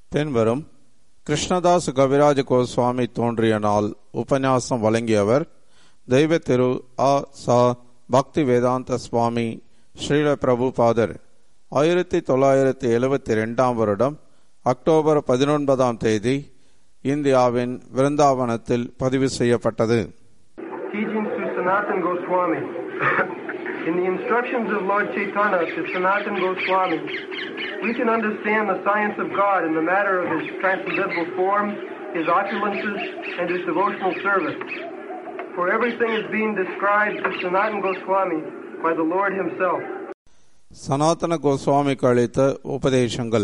பின்வரும் கிருஷ்ணதாஸ் கவிராஜ கோஸ்வாமி தோன்றிய நாள் உபன்யாசம் வழங்கியவர் தெய்வ திரு ஆ சா பக்தி வேதாந்த சுவாமி ஸ்ரீல பிரபுபாதர் ஆயிரத்தி தொள்ளாயிரத்தி எழுபத்தி ரெண்டாம் வருடம் அக்டோபர் பதினொன்பதாம் தேதி இந்தியாவின் விருந்தாவனத்தில் பதிவு செய்யப்பட்டது Teachings to Sanatan Goswami. In the instructions of Lord Chaitanya to Sanatan Goswami, we can understand the science of God in the matter of His transcendental form, His opulences, and His devotional service. For everything is being described to Sanatan Goswami by the Lord Himself. சனாதன கோஸ்வாமிக்கு அளித்த உபதேசங்கள்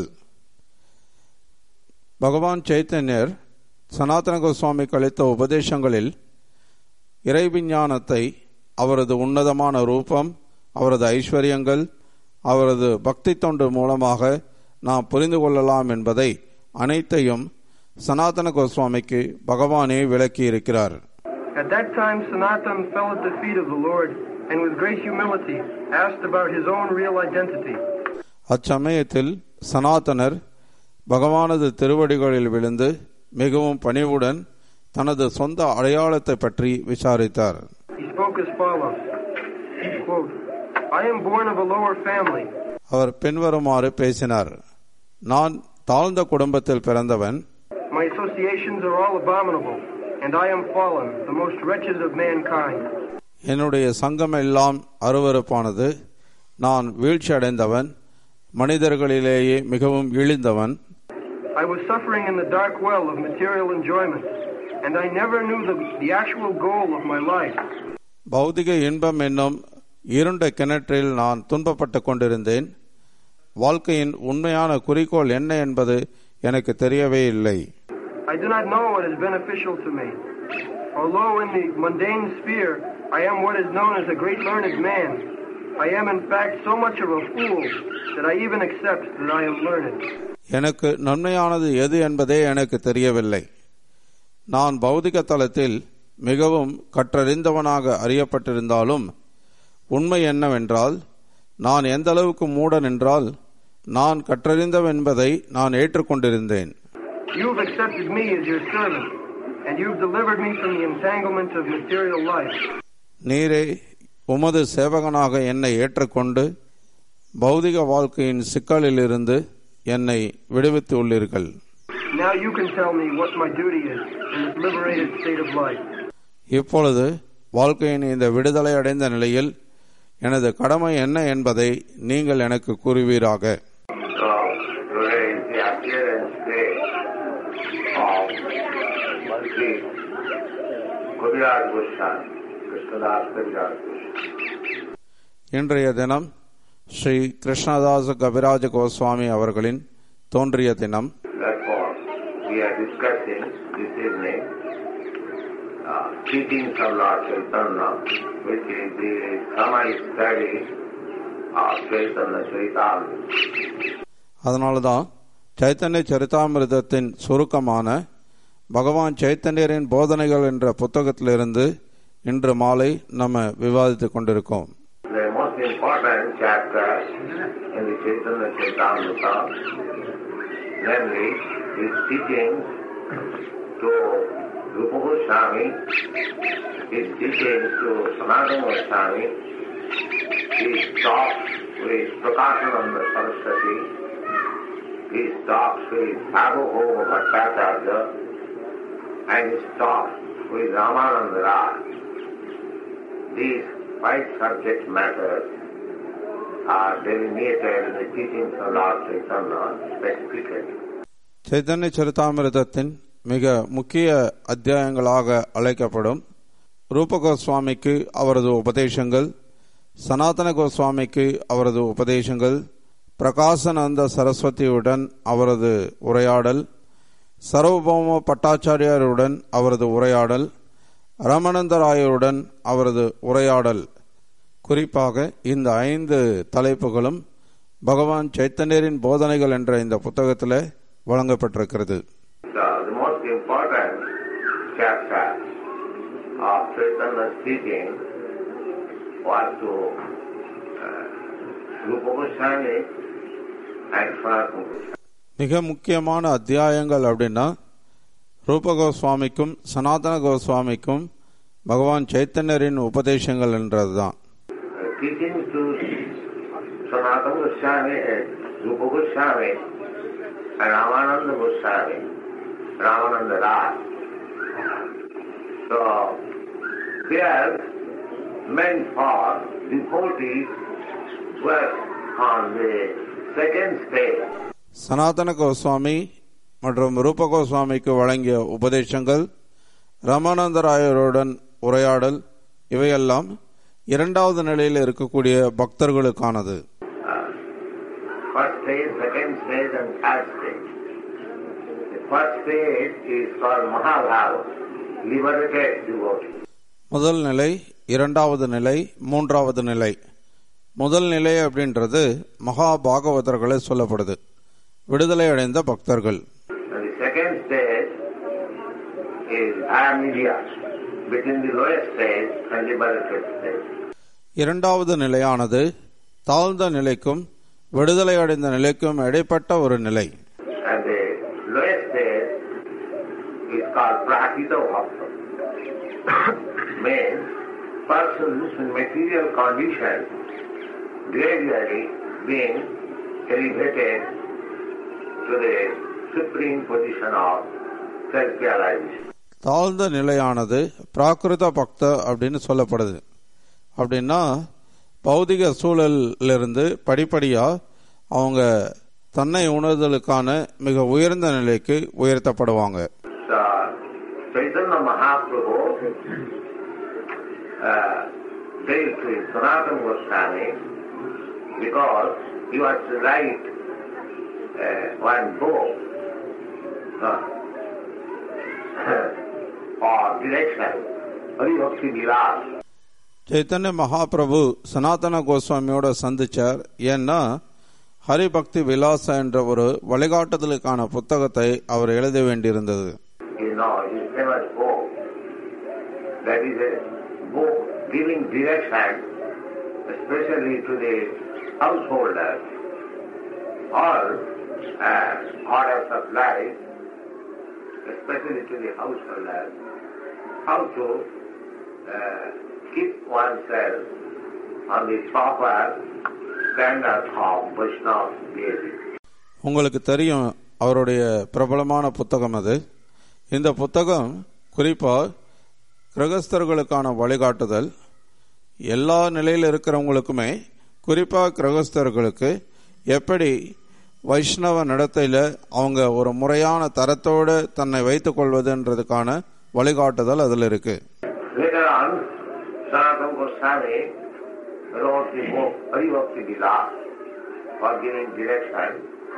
பகவான் சைத்தன்யர் சனாதன கோஸ்வாமிக்கு அளித்த உபதேசங்களில் இறைவிஞ்ஞானத்தை அவரது உன்னதமான ரூபம் அவரது ஐஸ்வர்யங்கள் அவரது பக்தி தொண்டு மூலமாக நாம் புரிந்து கொள்ளலாம் என்பதை அனைத்தையும் சனாதன கோஸ்வாமிக்கு பகவானே விளக்கியிருக்கிறார் At that time, Sanatan fell at the feet of the Lord and with great humility asked about his own real identity. அச்சமயத்தில் சனாதனர் பகவானது திருவடிகளில் விழுந்து மிகவும் பணிவுடன் தனது சொந்த அடையாளத்தை பற்றி விசாரித்தார் He spoke as follows quote, I am born of a lower family. அவர் பின்வருமாறு பேசினார் நான் தாழ்ந்த குடும்பத்தில் பிறந்தவன் My associations are all abominable, and I am fallen, the most wretched of mankind. என்னுடைய சங்கம் எல்லாம் அருவருப்பானது நான் வீழ்ச்சி அடைந்தவன் மனிதர்களிலேயே மிகவும் இழிந்தவன் I was suffering in the dark well of material enjoyment, and I never knew the, the actual goal of my life. பௌதிக இன்பம் என்னும் இருண்ட கிணற்றில் நான் துன்பப்பட்டு கொண்டிருந்தேன் வாழ்க்கையின் உண்மையான குறிக்கோள் என்ன என்பது எனக்கு தெரியவே இல்லை I do not know what is beneficial to me. Although in the mundane sphere I am what is known as a great learned man, I am in fact so much of a fool that I even accept that I am learned. எனக்கு நன்மையானது எது என்பதே எனக்கு தெரியவில்லை நான் பௌதிக தளத்தில் மிகவும் கற்றறிந்தவனாக அறியப்பட்டிருந்தாலும் உண்மை என்னவென்றால் நான் எந்த அளவுக்கு மூடன் என்றால் நான் கற்றறிந்தவன் என்பதை நான் ஏற்றுக்கொண்டிருந்தேன் You've accepted me as your servant, and you've delivered me from the entanglement of material life. நீரே உமது சேவகனாக என்னை ஏற்றுக்கொண்டு பௌதிக வாழ்க்கையின் சிக்கலிலிருந்து என்னை விடுவித்து உள்ளீர்கள் Now you can tell me what my duty is in this liberated state of life. இப்பொழுது வாழ்க்கையின் இந்த விடுதலை அடைந்த நிலையில் எனது கடமை என்ன என்பதை நீங்கள் எனக்கு கூறுவீராக So today is the appearance day of Sri Kaviraj Goswami, Krishnadas Kaviraj Goswami. இன்றைய தினம் ஸ்ரீ கிருஷ்ணதாச கவிராஜ கோஸ்வாமி அவர்களின் தோன்றிய தினம் Therefore, we are discussing this evening uh, teachings of Lord Chaitanya, which is the summary study of Chaitanya Charitamrita. அதனால தான் சைத்தன்ய சரிதாமிர்தத்தின் சுருக்கமான பகவான் சைத்தன்யரின் போதனைகள் என்ற புத்தகத்திலிருந்து இன்று மாலை நம்ம விவாதித்துக் கொண்டிருக்கோம் The most important chapter in the Chaitanya Charitamrita, namely his teachings to Rupa Goswami, his teachings to Sanatana Goswami, his talks with Prakashananda Saraswati, his talks with Sarvabhauma Bhattacharya, and his talks with Ramananda Raj. These five subject matters are delineated in the teachings of Lord Chaitanya specifically. Chaitanya சரிதாமிர்தத்தின் மிக முக்கிய அத்தியாயங்களாக அழைக்கப்படும் ரூப கோஸ்வாமிக்கு அவரது உபதேசங்கள் சனாதன கோஸ்வாமிக்கு அவரது உபதேசங்கள் பிரகாசநந்த சரஸ்வதியுடன் அவரது உரையாடல் சர்வபௌம பட்டாச்சாரியாருடன் அவரது உரையாடல் ரமணந்தராயருடன் அவரது உரையாடல் குறிப்பாக இந்த ஐந்து தலைப்புகளும் பகவான் சைத்தன்யரின் போதனைகள் என்ற இந்த புத்தகத்தில் வழங்கப்பட்டிருக்கிறது The, the most important chapter of Chaitanya's teaching was to uh, Rupa Goswami and Sanatana Goswami. மிக முக்கியமான அத்தியாயங்கள் அப்படின்னா ரூப கோஸ்வாமிக்கும் சனாதன கோஸ்வாமிக்கும் பகவான் சைத்தன்யரின் உபதேசங்கள் என்றதுதான் Uh, teaching to Sanatana Goswami and Rupa Goswami and Ramananda Goswami, Ramananda Das. So, they are meant for devotees who are on the second stage. சனாதன கோஸ்வாமி மற்றும் ரூப கோஸ்வாமிக்கு வழங்கிய உபதேசங்கள் ராமானந்தராயருடன் உரையாடல் இவையெல்லாம் இரண்டாவது நிலையில் இருக்கக்கூடிய பக்தர்களுக்கானது First stage, second stage and third stage. The first stage is called Mahabharata, liberated devotee. முதல் நிலை இரண்டாவது நிலை மூன்றாவது நிலை முதல் நிலை அப்படின்றது மகா பாகவதர்களை சொல்லப்படுது விடுதலை அடைந்த பக்தர்கள் And the second stage is Ayamedia, between the lowest stage and liberated stage. இரண்டாவது நிலையானது தாழ்ந்த நிலைக்கும் விடுதலை அடைந்த நிலைக்கும் இடைப்பட்ட ஒரு நிலை And the lowest stage is called Prakita Bhakta. Means persons in material condition gradually being elevated to the supreme position of self-realization. தாழ்ந்த நிலையானது பிராகிருத பக்த அப்படின்னு சொல்லப்படுது அப்படின்னா பௌதிக சூழலிலிருந்து படிப்படியா அவங்க தன்னை உணர்தலுக்கான மிக உயர்ந்த நிலைக்கு உயர்த்தப்படுவாங்க So, Chaitanya Mahaprabhu uh, gave to Sanatana Goswami because he was to write uh, one book uh, for direction, Hari Bhakti Vilas. Chaitanya Mahaprabhu சனாதன கோஸ்வாமியோட சந்திச்சார் ஏன்னா ஹரிபக்தி விலாச என்ற ஒரு வழிகாட்டுதலுக்கான புத்தகத்தை அவர் எழுத வேண்டியிருந்தது You know, his famous book. That is a book giving direction, especially to the householders, all uh, orders of life, especially to the householders, how to uh, keep oneself on the proper standard of Vaishnava behavior. உங்களுக்கு தெரியும் அவருடைய பிரபலமான புத்தகம் அது இந்த புத்தகம் குறிப்பா கிரகஸ்தர்களுக்கான வழிகாட்டுதல் எல்லா நிலையில் இருக்கிறவங்களுக்குமே குறிப்பா கிரகஸ்தர்களுக்கு எப்படி வைஷ்ணவ நடத்தையில அவங்க ஒரு முறையான தரத்தோடு தன்னை வைத்துக் கொள்வதுன்றதுக்கான வழிகாட்டுதல் அதில் இருக்கு Later on, Sanatana Goswami wrote the book Hari Bhakti Vilas for giving direction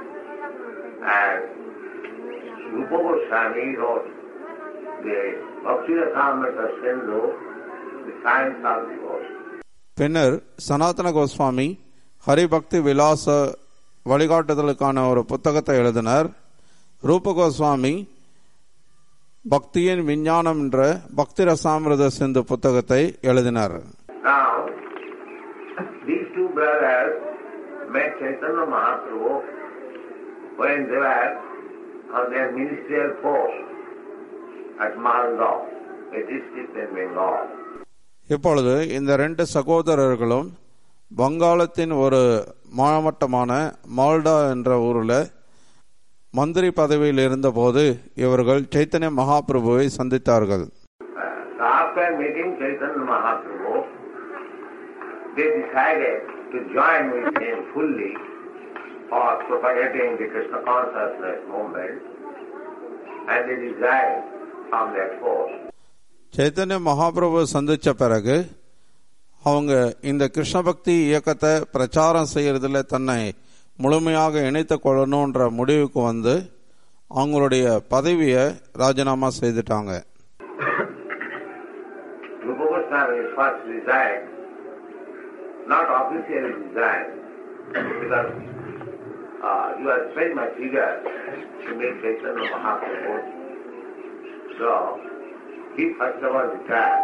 and Rupa Goswami wrote the Bhakti Rasamrita Sindhu, the science of devotion. பின்னர் சனாதன கோஸ்வாமி ஹரிபக்தி விலாச வழிகாட்டுதலுக்கான ஒரு புத்தகத்தை எழுதினார் ரூப கோஸ்வாமி பக்தியின் விஞ்ஞானம் என்ற பக்தி ரசாமிரத சிந்து புத்தகத்தை எழுதினார் Now, these two brothers met Chaitanya Mahaprabhu when they were on their ministerial post at Malgaon, a district in Bengal. இப்பொழுது இந்த ரெண்டு சகோதரர்களும் வங்காளத்தின் ஒரு மாவட்டமான மால்டா என்ற ஊரில் மந்திரி பதவியில் இருந்தபோது இவர்கள் சைத்தன்ய மகாபிரபுவை சந்தித்தார்கள் Uh, so after meeting Chaitanya Mahaprabhu, they decided to join with him fully for propagating the Krishna consciousness movement and they resigned from their post. Chaitanya Mahaprabhu சந்திச்ச பிறகு அவங்க இந்த கிருஷ்ண பக்தி இயக்கத்தை பிரச்சாரம் செய்யறதுல தன்னை முழுமையாக இணைத்துக் கொள்ளணுன்ற முடிவுக்கு வந்து அவங்களுடைய பதவியை ராஜினாமா செய்துட்டாங்க Rupa Goswami first resigned, not officially resigned, because uh, you are very much eager to meet Chaitanya Mahaprabhu. So, he first of all retired.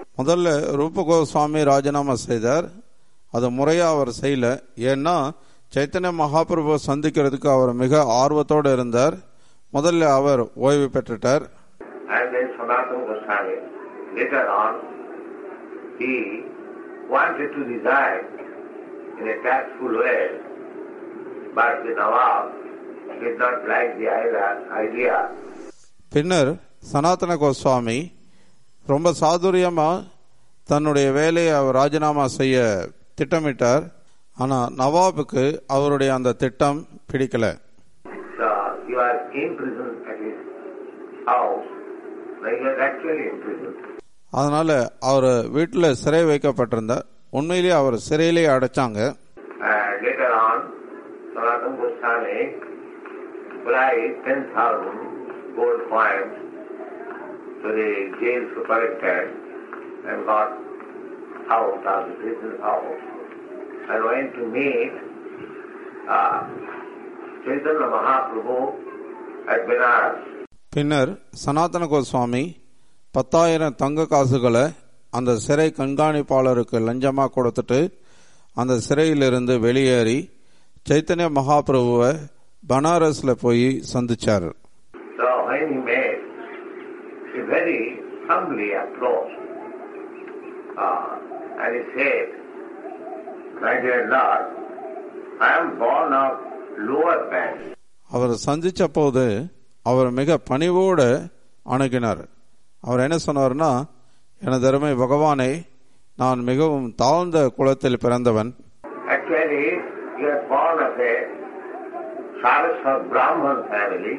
முதல்ல ரூப கோஸ்வாமி ராஜினாமா செய்தார் அது முறையா அவர் செய்யல ஏன்னா சைத்தன்ய மகாபிரபு சந்திக்கிறதுக்கு அவர் மிக ஆர்வத்தோடு இருந்தார் முதல்ல அவர் ஓய்வு பெற்றுட்டார் And then Sanatana Goswami, later on, he wanted to reside in a tactful way, but the Nawab did not like the idea- idea. பின்னர் சனாதன கோஸ்வாமி ரொம்ப சாதுரியமா தன்னுடைய வேலையை அவர் ராஜினாமா செய்ய திட்டமிட்டார் ஆனா நவாபுக்கு அவருடைய அந்த திட்டம் பிடிக்கல So he was in prison at his house. Like he was actually in prison. அதனால அவர் வீட்டில் சிறை வைக்கப்பட்டிருந்தார் உண்மையிலேயே அவர் சிறையிலேயே அடைச்சாங்க And later on, Sanatana Goswami applied 10,000 gold coins to the jail superintendent and got out of the prison house and went to meet uh, Chaitanya Mahaprabhu at Benares. பின்னர் சனாதன கோஸ்வாமி பத்தாயிரம் தங்க காசுகளை அந்த சிறை கண்காணிப்பாளருக்கு லஞ்சமா கொடுத்துட்டு அந்த சிறையிலிருந்து வெளியேறி சைத்தன்ய மகாபிரபுவை பனாரஸ்ல போய் சந்திச்சார் So when he met, he very humbly approached uh, and he said, My dear Lord, I am born of lower band. அவர் சந்திச்ச போது அவர் மிக பணிவோடு அணுகினார் அவர் என்ன சொன்னார்னா எனது அருமை பகவானே நான் மிகவும் தாழ்ந்த குலத்தில் பிறந்தவன் Actually, he was born of a Saraswat Brahman family,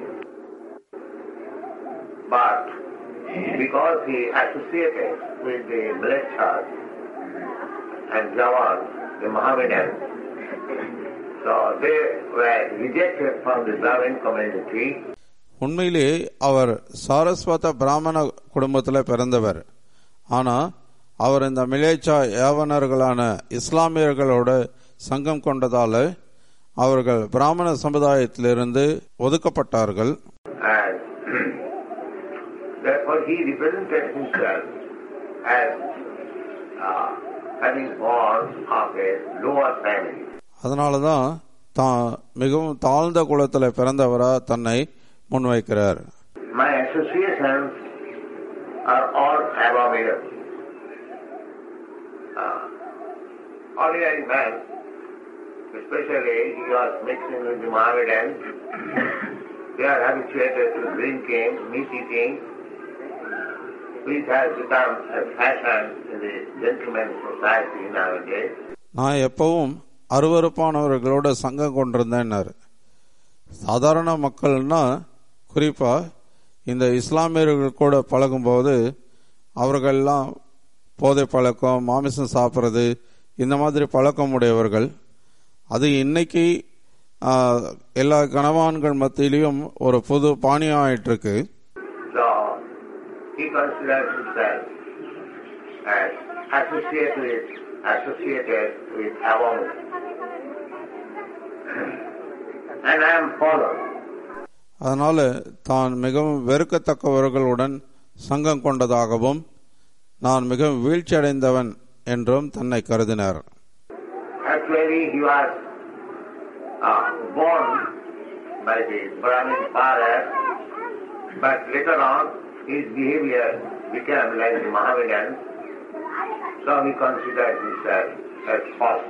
but because he associated with the Mlechas and Jawan, the Mohammedans, so they were rejected from the Brahmin community உண்மையிலே அவர் சாரஸ்வத பிராமண குடும்பத்தில் பிறந்தவர் ஆனா அவர் இந்த மிலேச்சா ஏவனர்களான இஸ்லாமியர்களோட சங்கம் கொண்டதால அவர்கள் பிராமண சமுதாயத்திலிருந்து ஒதுக்கப்பட்டார்கள் and therefore he represented himself as uh, having born of a lower family. அதனால தான் தான் மிகவும் தாழ்ந்த குலத்தில் பிறந்தவரா தன்னை முன்வைக்கிறார் My associations are all abominable. Uh, ordinary man, especially he was mixing with the Mohammedans, they are habituated to drinking, meat eating, which has become a fashion in the gentleman society nowadays. நான் எப்பவும் அருவறுப்பானவர்களோட சங்கம் கொண்டிருந்தேன்னாரு சாதாரண மக்கள்னா குறிப்பா இந்த இஸ்லாமியர்கள் கூட பழகும்போது அவர்கள்லாம் போதை பழக்கம் மாமிசம் சாப்பிட்றது இந்த மாதிரி பழக்கம் உடையவர்கள் அது இன்னைக்கு ஆஹ், எல்லா கணவான்கள் மத்தியிலையும் ஒரு புது பாணியம் ஆயிட்டு இருக்கு So he considers himself as associated with, associated with abomination. and I am followed. அதனால தான் மிகவும் வெறுக்கத்தக்கவர்களுடன் சங்கம் கொண்டதாகவும் நான் மிகவும் வீழ்ச்சியடைந்தவன் என்றும் தன்னை கருதினார் Actually, he was uh, born by the Brahmin father, but later on his behavior became like the Mohammedan, so he considered himself as false.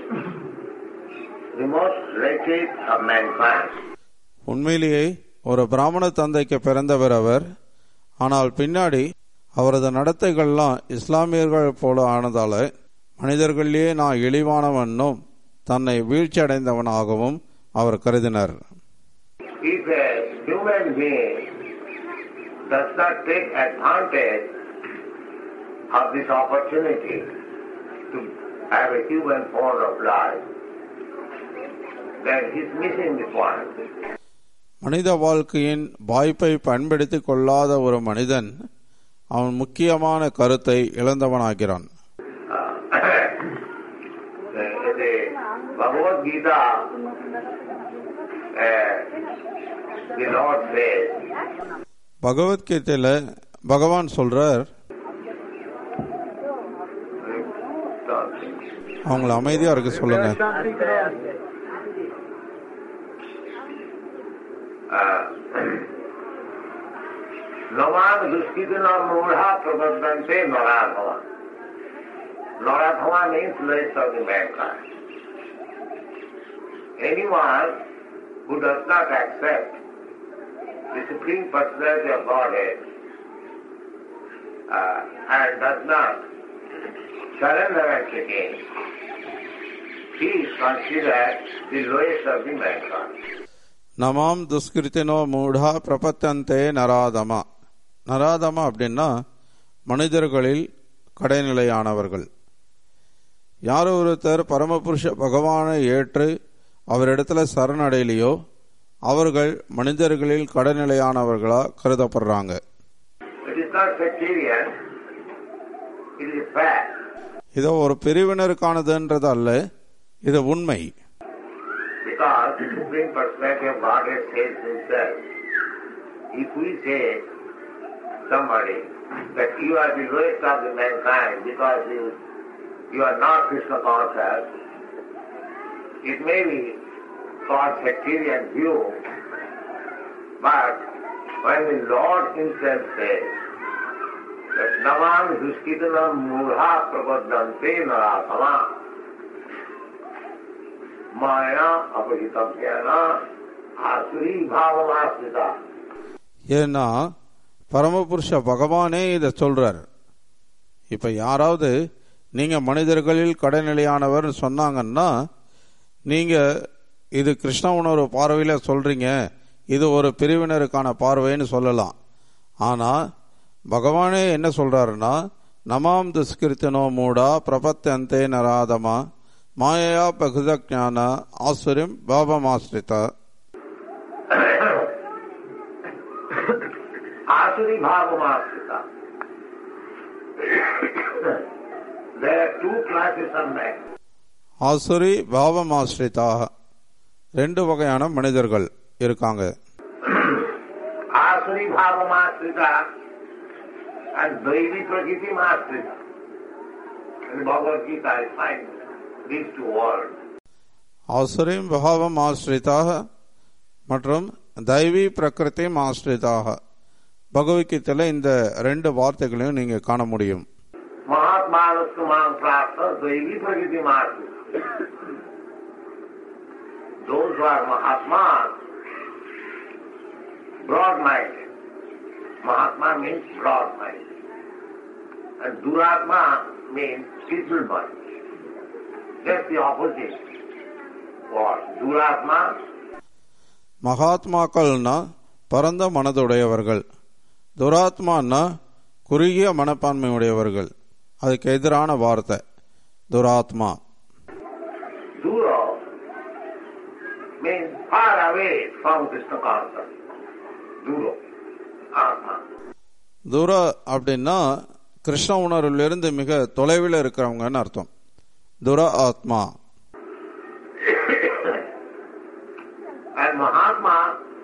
The most wretched of mankind. உண்மையிலேயே ஒரு பிராமண தந்தைக்கு பிறந்தவர் அவர் ஆனால் பின்னாடி அவரது நடத்தைகள்லாம் இஸ்லாமியர்கள் போல ஆனதால மனிதர்களிலேயே நான் இழிவானவனும் தன்னை வீழ்ச்சி அடைந்தவனாகவும் அவர் கருதினார் If a human being does not take advantage of this opportunity to have a human form of life, then he's missing the point. மனித வாழ்க்கையின் வாய்ப்பை பயன்படுத்தி கொள்ளாத ஒரு மனிதன் அவன் முக்கியமான கருத்தை இழந்தவனாகிறான் Uh, in the Bhagavad Gita, uh, the Lord says, பகவத்கீதையில பகவான் சொல்றார் அவங்கள அமைதியா இருக்க சொல்லுங்க uh, Naman Duskitana Murha Prabodhante Naradhava. Naradhava means less of the mankind. Anyone who does not accept the Supreme Personality of Godhead uh, and does not surrender at the game, he is considered the lowest of the mankind. நமாம் துஷ்கிருத்தினோ மூடா பிரபத்தந்தே நராதமா நராதமா அப்படின்னா மனிதர்களில் கடைநிலையானவர்கள் யார் ஒருத்தர் பரமபுருஷ பகவானை ஏற்று அவரிடத்துல சரணடையிலையோ அவர்கள் மனிதர்களில் கடைநிலையானவர்களா கருதப்படுறாங்க It is not sectarian, it is a fact. இதோ ஒரு பிரிவினருக்கானதுன்றது அல்ல இது உண்மை Because the Supreme Personality of Godhead says himself, if we say somebody that you are the lowest of the mankind because you, you are not Krishna conscious, it may be called sectarian view, but when the Lord himself says that Naman Huskitanam Murha Prabodhante Naratama Maya Apahitapyana Asuri Bhavamastrita ஏன்னா பரமபுருஷ பகவானே இதை சொல்றார் இப்ப யாராவது நீங்க மனிதர்களில் கடைநிலையானவர் சொன்னாங்கன்னா நீங்க இது கிருஷ்ண உணர்வு பார்வையில சொல்றீங்க இது ஒரு பிரிவினருக்கான பார்வைன்னு சொல்லலாம் ஆனா பகவானே என்ன சொல்றாருன்னா நமாம் துஷ்கிருத்தினோ மூடா பிரபத்தந்தே நராதமா மாயையா பகுத ஞான ஆசுரியம் பாபமாஸ்ரிதா Asuri Bhavamastrita There are two classes of men. ஆசுரி பாவமாஸ்ரிதாக ரெண்டு வகையான மனிதர்கள் இருக்காங்க Asuri Bhavamastrita and Devi Prakriti Mastrita. In Bhagavad Gita I find these two words. ஆசுரிம் பாவம் ஆஸ்ரிதாக மற்றும் தெய்வீ பிரகிருதி ஆஸ்ரிதாக பகவத்கீதையில இந்த ரெண்டு வார்த்தைகளையும் நீங்க காண முடியும் Mahatmanastamam prapta Devi Prakriti Mastrita. Those who are Mahatmas, broad-minded. Mahatma means broad-minded. And Duratma means feeble-minded. Just the opposite. What? Duratma, மகாத்மாக்கள்னா பரந்த மனதுடையவர்கள் துராத்மான்னா குறுகிய மனப்பான்மை உடையவர்கள் அதுக்கு எதிரான வார்த்தை துராத்மா Duro, means far away from Krishna consciousness. Duro, Atma. துர அப்படின்னா கிருஷ்ண உணர்விலிருந்து மிக தொலைவில் இருக்கிறவங்கன்னு அர்த்தம் துர ஆத்மா And Mahatma,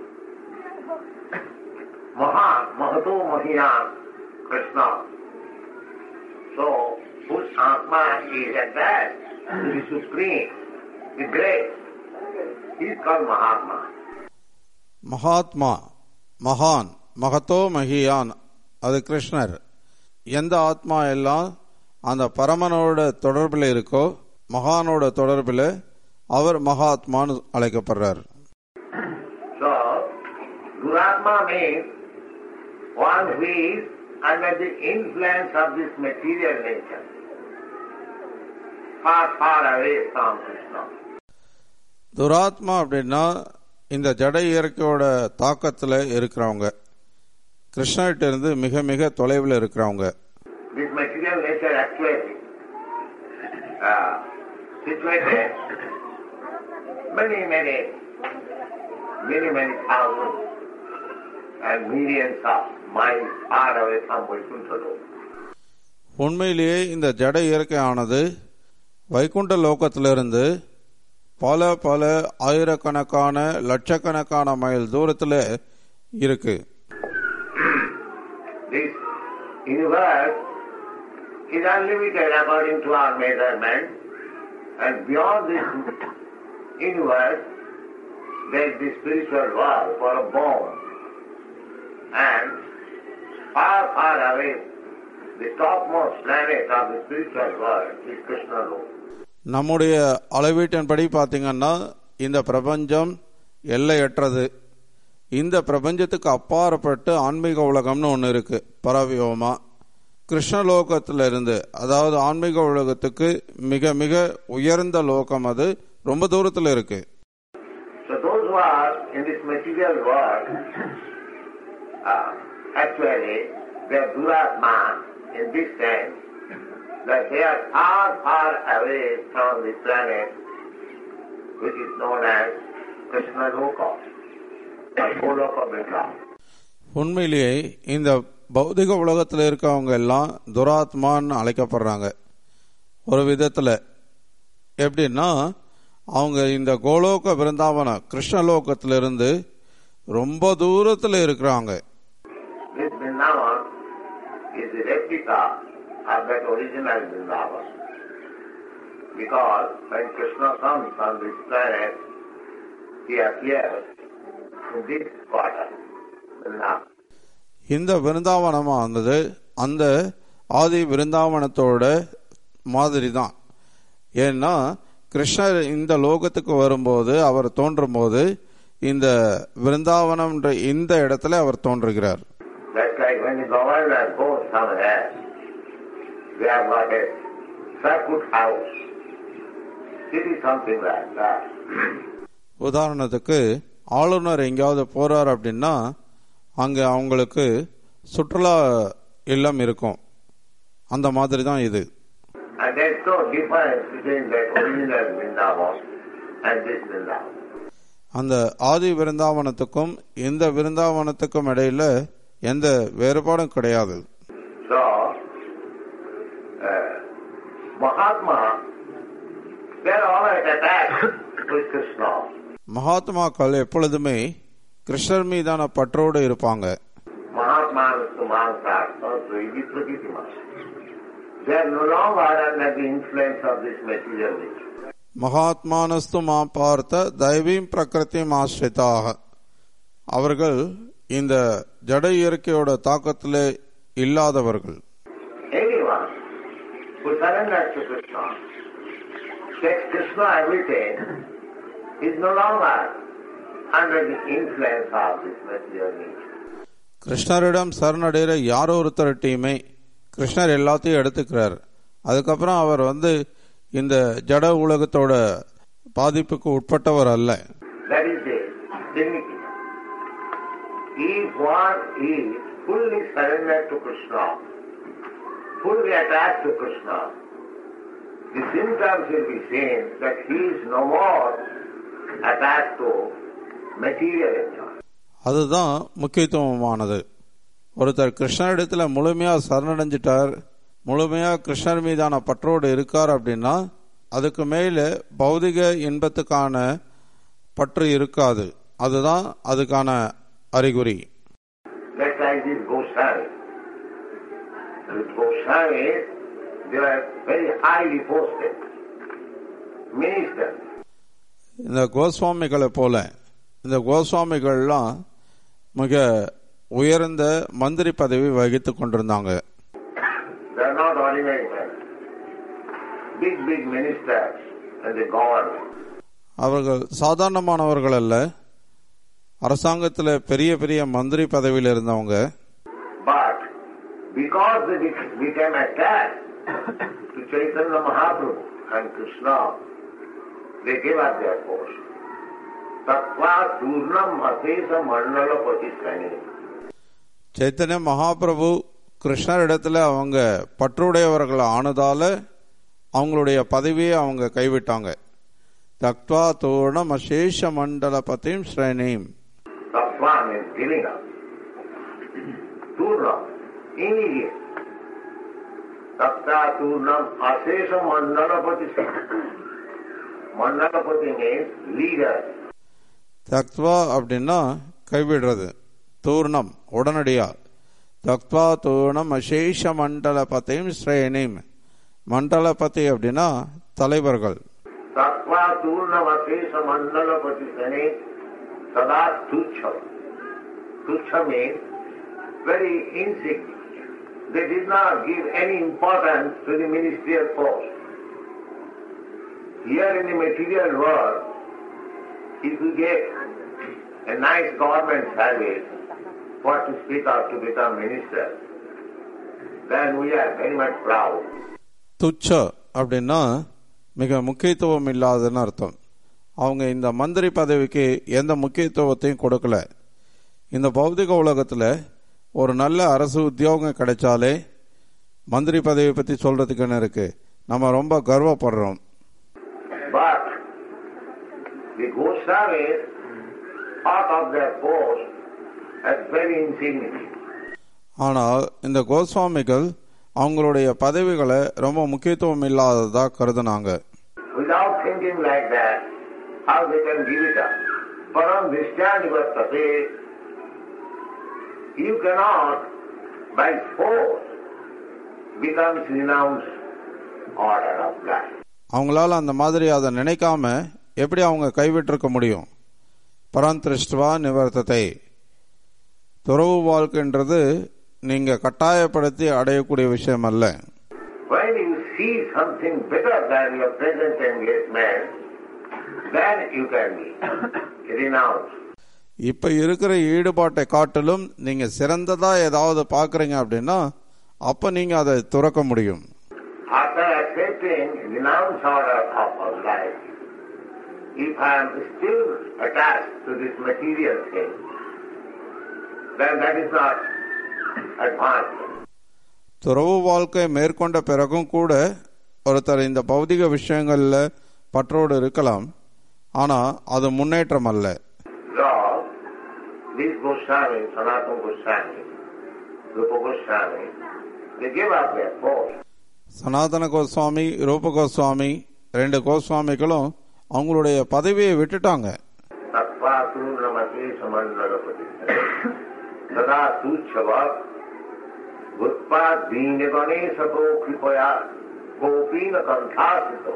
Maha, Mahato Mahiyan, Krishna. So, whose Atma is at that, the Supreme, the Great, he is called Mahatma. Mahatma மகான் மகத்தோ மகியான் அது கிருஷ்ணர் எந்த ஆத்மா எல்லாம் அந்த பரமனோட தொடர்பில் இருக்கோ மகானோட தொடர்பில் அவர் மகாத்மான்னு அழைக்கப்படுறார் So, Duratma means one who is under the influence of this material nature, far, far away from Krishna. துராத்மா அப்படின்னா இந்த ஜட இயற்கையோட தாக்கத்தில் இருக்கிறவங்க கிருஷ்ணர்கிட்ட இருந்து மிக மிக தொலைவில் இருக்கிறவங்க This material nature actually uh, situated many, many, many, many thousands and millions of miles far away from Vaikuntha Lok. உண்மையிலேயே இந்த ஜட இயற்கையானது வைகுண்ட லோகத்திலிருந்து பல பல ஆயிரக்கணக்கான லட்சக்கணக்கான மைல் தூரத்தில் இருக்கு This universe is unlimited according to our measurement, and beyond this universe make the spiritual world for a bomb. And far, far away, the topmost planet of the spiritual world is Krishna Loka. நம்முடைய அளவீட்டின்படி பார்த்தீங்கன்னா இந்த பிரபஞ்சம் எல்லையற்றது இந்த பிரபஞ்சத்துக்கு அப்பாற்பட்டு ஆன்மீக உலகம்னு ஒன்று இருக்கு பரவியோமா கிருஷ்ணலோகத்துல இருந்து அதாவது ஆன்மீக உலகத்துக்கு மிக மிக உயர்ந்த லோகம் அது ரொம்ப தூரத்துல இருக்கு So those who are in this material world, uh, actually, they are Duratma in this sense that they are far, far away from the planet which is known as Krishna Loka or Goloka Vrindavan. உண்மையிலேயே இந்த பௌதிக உலகத்தில் இருக்கவங்க எல்லாம் துராத்மான்னு அழைக்கப்படுறாங்க ஒரு விதத்தில் எப்படின்னா அவங்க இந்த கோலோக பிருந்தாவன கிருஷ்ணலோகத்திலிருந்து ரொம்ப தூரத்தில் இருக்கிறாங்க This Vrindavan is the replica of that original Vrindavan. Because when Krishna comes on this planet, he appears in this quarter, Vrindavan. இந்த விருந்தாவனமானது அந்த ஆதி விருந்தாவனத்தோட மாதிரி தான் ஏன்னா கிருஷ்ணர் இந்த லோகத்துக்கு வரும்போது அவர் தோன்றும் போது இந்த விருந்தாவனம்ன்ற இந்த இடத்துல அவர் தோன்றுகிறார் That's like when the governor goes somewhere, they have got a circuit house. It is something like that. உதாரணத்துக்கு ஆளுநர் எங்கேயாவது போறார் அப்படின்னா அங்க அவங்களுக்கு சுற்றுலா இல்லம் இருக்கும் அந்த மாதிரி தான் இது And there's no difference between the original Vrindavan and this Vrindavan. அந்த ஆதி விருந்தாவனத்துக்கும் இந்த விருந்தாவனத்துக்கும் இடையில எந்த வேறுபாடும் கிடையாது So, uh, Mahatma, they're always attached with Krishna. மகாத்மாக்கள் எப்பொழுதுமே கிருஷ்ணர் மீதான பற்றோடு இருப்பாங்க Mahatma to Mahatma, Prakriti They are no longer under the influence of this material nature. மகாத்மானஸ்து மா பார்த்த தெய்வீம் பிரகிருதி ஆசிரிதாக அவர்கள் இந்த ஜட இயற்கையோட தாக்கத்திலே இல்லாதவர்கள் Anyone who surrenders to Krishna, takes Krishna everything, is no longer under the influence of this material nature. கிருஷ்ணரிடம் சரணடைகிற யாரோ ஒருத்தர்ட்டையுமே கிருஷ்ணர் எல்லாத்தையும் எடுத்துக்கிறார் அதுக்கப்புறம் அவர் வந்து இந்த ஜட உலகத்தோட பாதிப்புக்கு உட்பட்டவர் அல்ல That is the dignity. If one is fully surrendered to Krishna, fully attached to Krishna, the symptoms will be seen that he is no more attached to material enjoyment. அதுதான் முக்கியத்துவமானது ஒருத்தர் கிருஷ்ணரிடத்துல முழுமையா சரணடைஞ்சிட்டார் முழுமையா கிருஷ்ணர் மீதான பற்றோடு இருக்கார் அப்படின்னா அதுக்கு மேல பௌதிக இன்பத்துக்கான பற்று இருக்காது அதுதான் அதுக்கான அறிகுறி That's like this Goswami. With Goswami, they were very highly posted. Ministers. இந்த கோஸ்வாமிகளை போல இந்த கோஸ்வாமிகள்லாம் மிக உயர்ந்த மந்திரி பதவி வகித்து கொண்டிருந்தாங்க They are not ordinary men. Big, big ministers and the government. அவர்கள் சாதாரணமானவர்கள் அல்ல அரசாங்கத்தில் பெரிய பெரிய மந்திரி பதவியில் இருந்தவங்க But because they bec- became attached to Chaitanya Mahaprabhu and Krishna, they gave up their post. Tattva Turnam Asesa Mandala Patisani. Chaitanya Mahaprabhu கிருஷ்ணர் இடத்துல அவங்க பற்றுடையவர்கள் ஆனதால அவங்களுடைய பதவியை அவங்க கைவிட்டாங்க தக்வா தோணம் அசேஷ மண்டல பதிம் ஸ்ரேணிம் Tattva means giving up. Turnam, immediate. Tattva Turnam Asesa Mandala Patisani. Mandalapati means leader. தக்வா அப்படின்னா கைவிடுறது தூர்ணம் உடனடியா தக்வா தூர்ணம் அசேஷ மண்டல பதிம் ஸ்ரேணிம் மண்டலபதி அப்படின்னா தலைவர்கள் Tattva Turnam Asesa Mandalapati Sani Sada tuchha. Tuchha means very insignificant. They did not give any importance to the ministerial post. Here in the material world, if you get a nice government service, what to speak of to become minister, then we are very much proud. துச்ச அப்படின்னா மிக முக்கியத்துவம் இல்லாதன்னு அர்த்தம் அவங்க இந்த மந்திரி பதவிக்கு எந்த முக்கியத்துவத்தையும் கொடுக்கல இந்த பௌதிக உலகத்தில் ஒரு நல்ல அரசு உத்தியோகம் கிடைச்சாலே மந்திரி பதவி பற்றி சொல்றதுக்கு என்ன இருக்கு நம்ம ரொம்ப கர்வப்படுறோம் But the Goswamis thought of their post as very insignificant. ஆனால் இந்த கோஸ்வாமிகள் அவங்களுடைய பதவிகளை ரொம்ப முக்கியத்துவம் இல்லாததா கருதுனாங்க Without thinking like that, how they can give it up? Param Vishtyanivastate, you cannot by force become renounced order of life. அவங்களால அந்த மாதிரி அதை நினைக்காம எப்படி அவங்க கைவிட்டிருக்க முடியும் பராந்திருஷ்டுவா நிவர்த்தத்தை துறவு வாழ்க்கைன்றது நீங்க கட்டாயப்படுத்தி அடையக்கூடிய விஷயம் அல்ல When you see something better than your present engagement, then you can be renounced. இப்ப இருக்கிற ஈடுபாட்டை காட்டிலும் நீங்க சிறந்ததா ஏதாவது பாக்குறீங்க அப்படின்னா அப்ப நீங்க அதை துறக்க முடியும் After accepting renounced order of our life, if I am still attached to this material thing, then that is not advancement. துறவு வாழ்க்கை மேற்கொண்ட பிறகும் கூட ஒருத்தர் இந்த பௌதிக விஷயங்கள்ல பற்றோடு இருக்கலாம் ஆனா அது முன்னேற்றம் அல்ல So, this Goswami, Sanatana Goswami, Rupa Goswami, they give up their post. சனாதன கோஸ்வாமி ரூப கோஸ்வாமி ரெண்டு கோஸ்வாமிகளும் அவங்களுடைய பதவியை விட்டுட்டாங்க तत्पातु नमते समन्वयपति सदा तुच्छव उत्पाद दीन गणेश को कृपया गोपीन कंठासित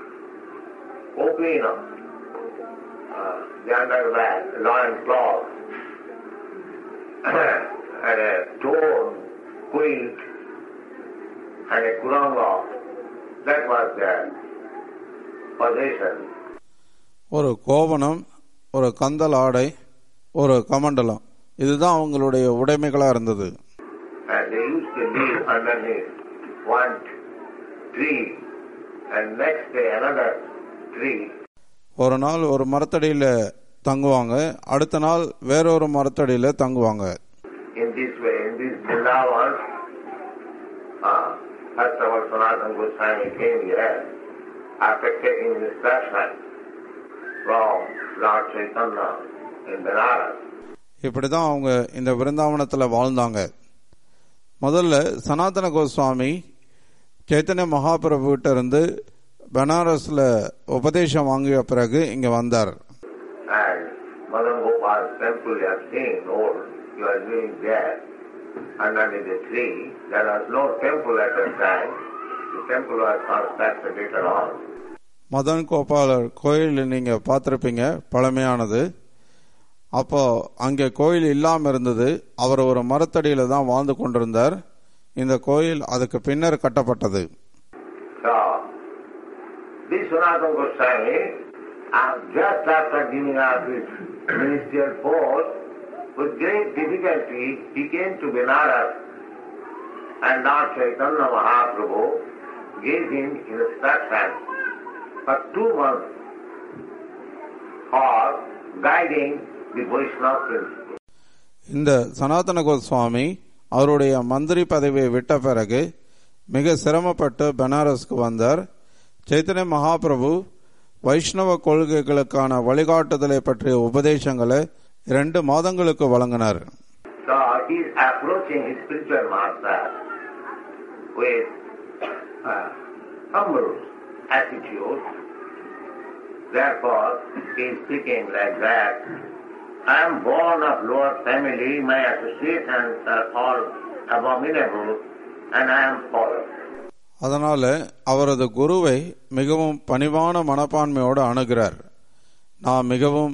गोपीन the underwear, loin cloth, and a torn quilt, and a kuranga. That was their possession. ஒரு கோவணம் ஒரு கந்தல் ஆடை ஒரு கமண்டலம் இதுதான் அவங்களுடைய உடைமைகளா இருந்தது and they used to live underneath one tree and next day another tree ஒரு நாள் ஒரு மரத்தடியில தங்குவாங்க அடுத்த நாள் வேறொரு மரத்தடியில தங்குவாங்க in this way in this Vrindavan uh, first of all Sanatana Goswami came here after taking instruction from Lord Chaitanya in Benares இப்படிதான் அவங்க இந்த விருந்தாவனத்துல வாழ்ந்தாங்க முதல்ல சனாதன கோஸ்வாமி சைத்தன்ய மகாபிரபு கிட்ட இருந்து பனாரஸ்ல உபதேசம் வாங்கிய பிறகு இங்க வந்தார் and Madan Gopal's temple you have seen old you are doing there underneath the tree there was no temple at that time the temple was constructed later on Madan கோபாலர் கோயில் நீங்க பார்த்திருப்பீங்க பழமையானது அப்போ அங்கே கோயில் இல்லாம இருந்தது அவர் ஒரு மரத்தடியில தான் வாழ்ந்து கொண்டிருந்தார் இந்த கோயில் அதுக்கு பின்னர் கட்டப்பட்டது So, this Sanatana Goswami, uh, just after giving up his ministerial post, with great difficulty, he came to Benares and Lord Chaitanya Mahaprabhu gave him instruction for two months for guiding the Vaishnava principle. இந்த சனாதன கோஸ்வாமி அவருடைய மந்திரி பதவியை விட்ட பிறகு மிக சிரமப்பட்டு பனாரஸ்க்கு வந்தார் சைத்தன்ய மகாபிரபு வைஷ்ணவ கொள்கைகளுக்கான வழிகாட்டுதலை பற்றிய உபதேசங்களை இரண்டு மாதங்களுக்கு வழங்கினார் So he is approaching his spiritual master with uh, humble attitude. Therefore, he is speaking like that. I am born of lower family, my associations are all abominable, and I am fallen. அதனால அவரது குருவை மிகவும் பணிவான மனப்பான்மையோடு அணுகிறார் நான் மிகவும்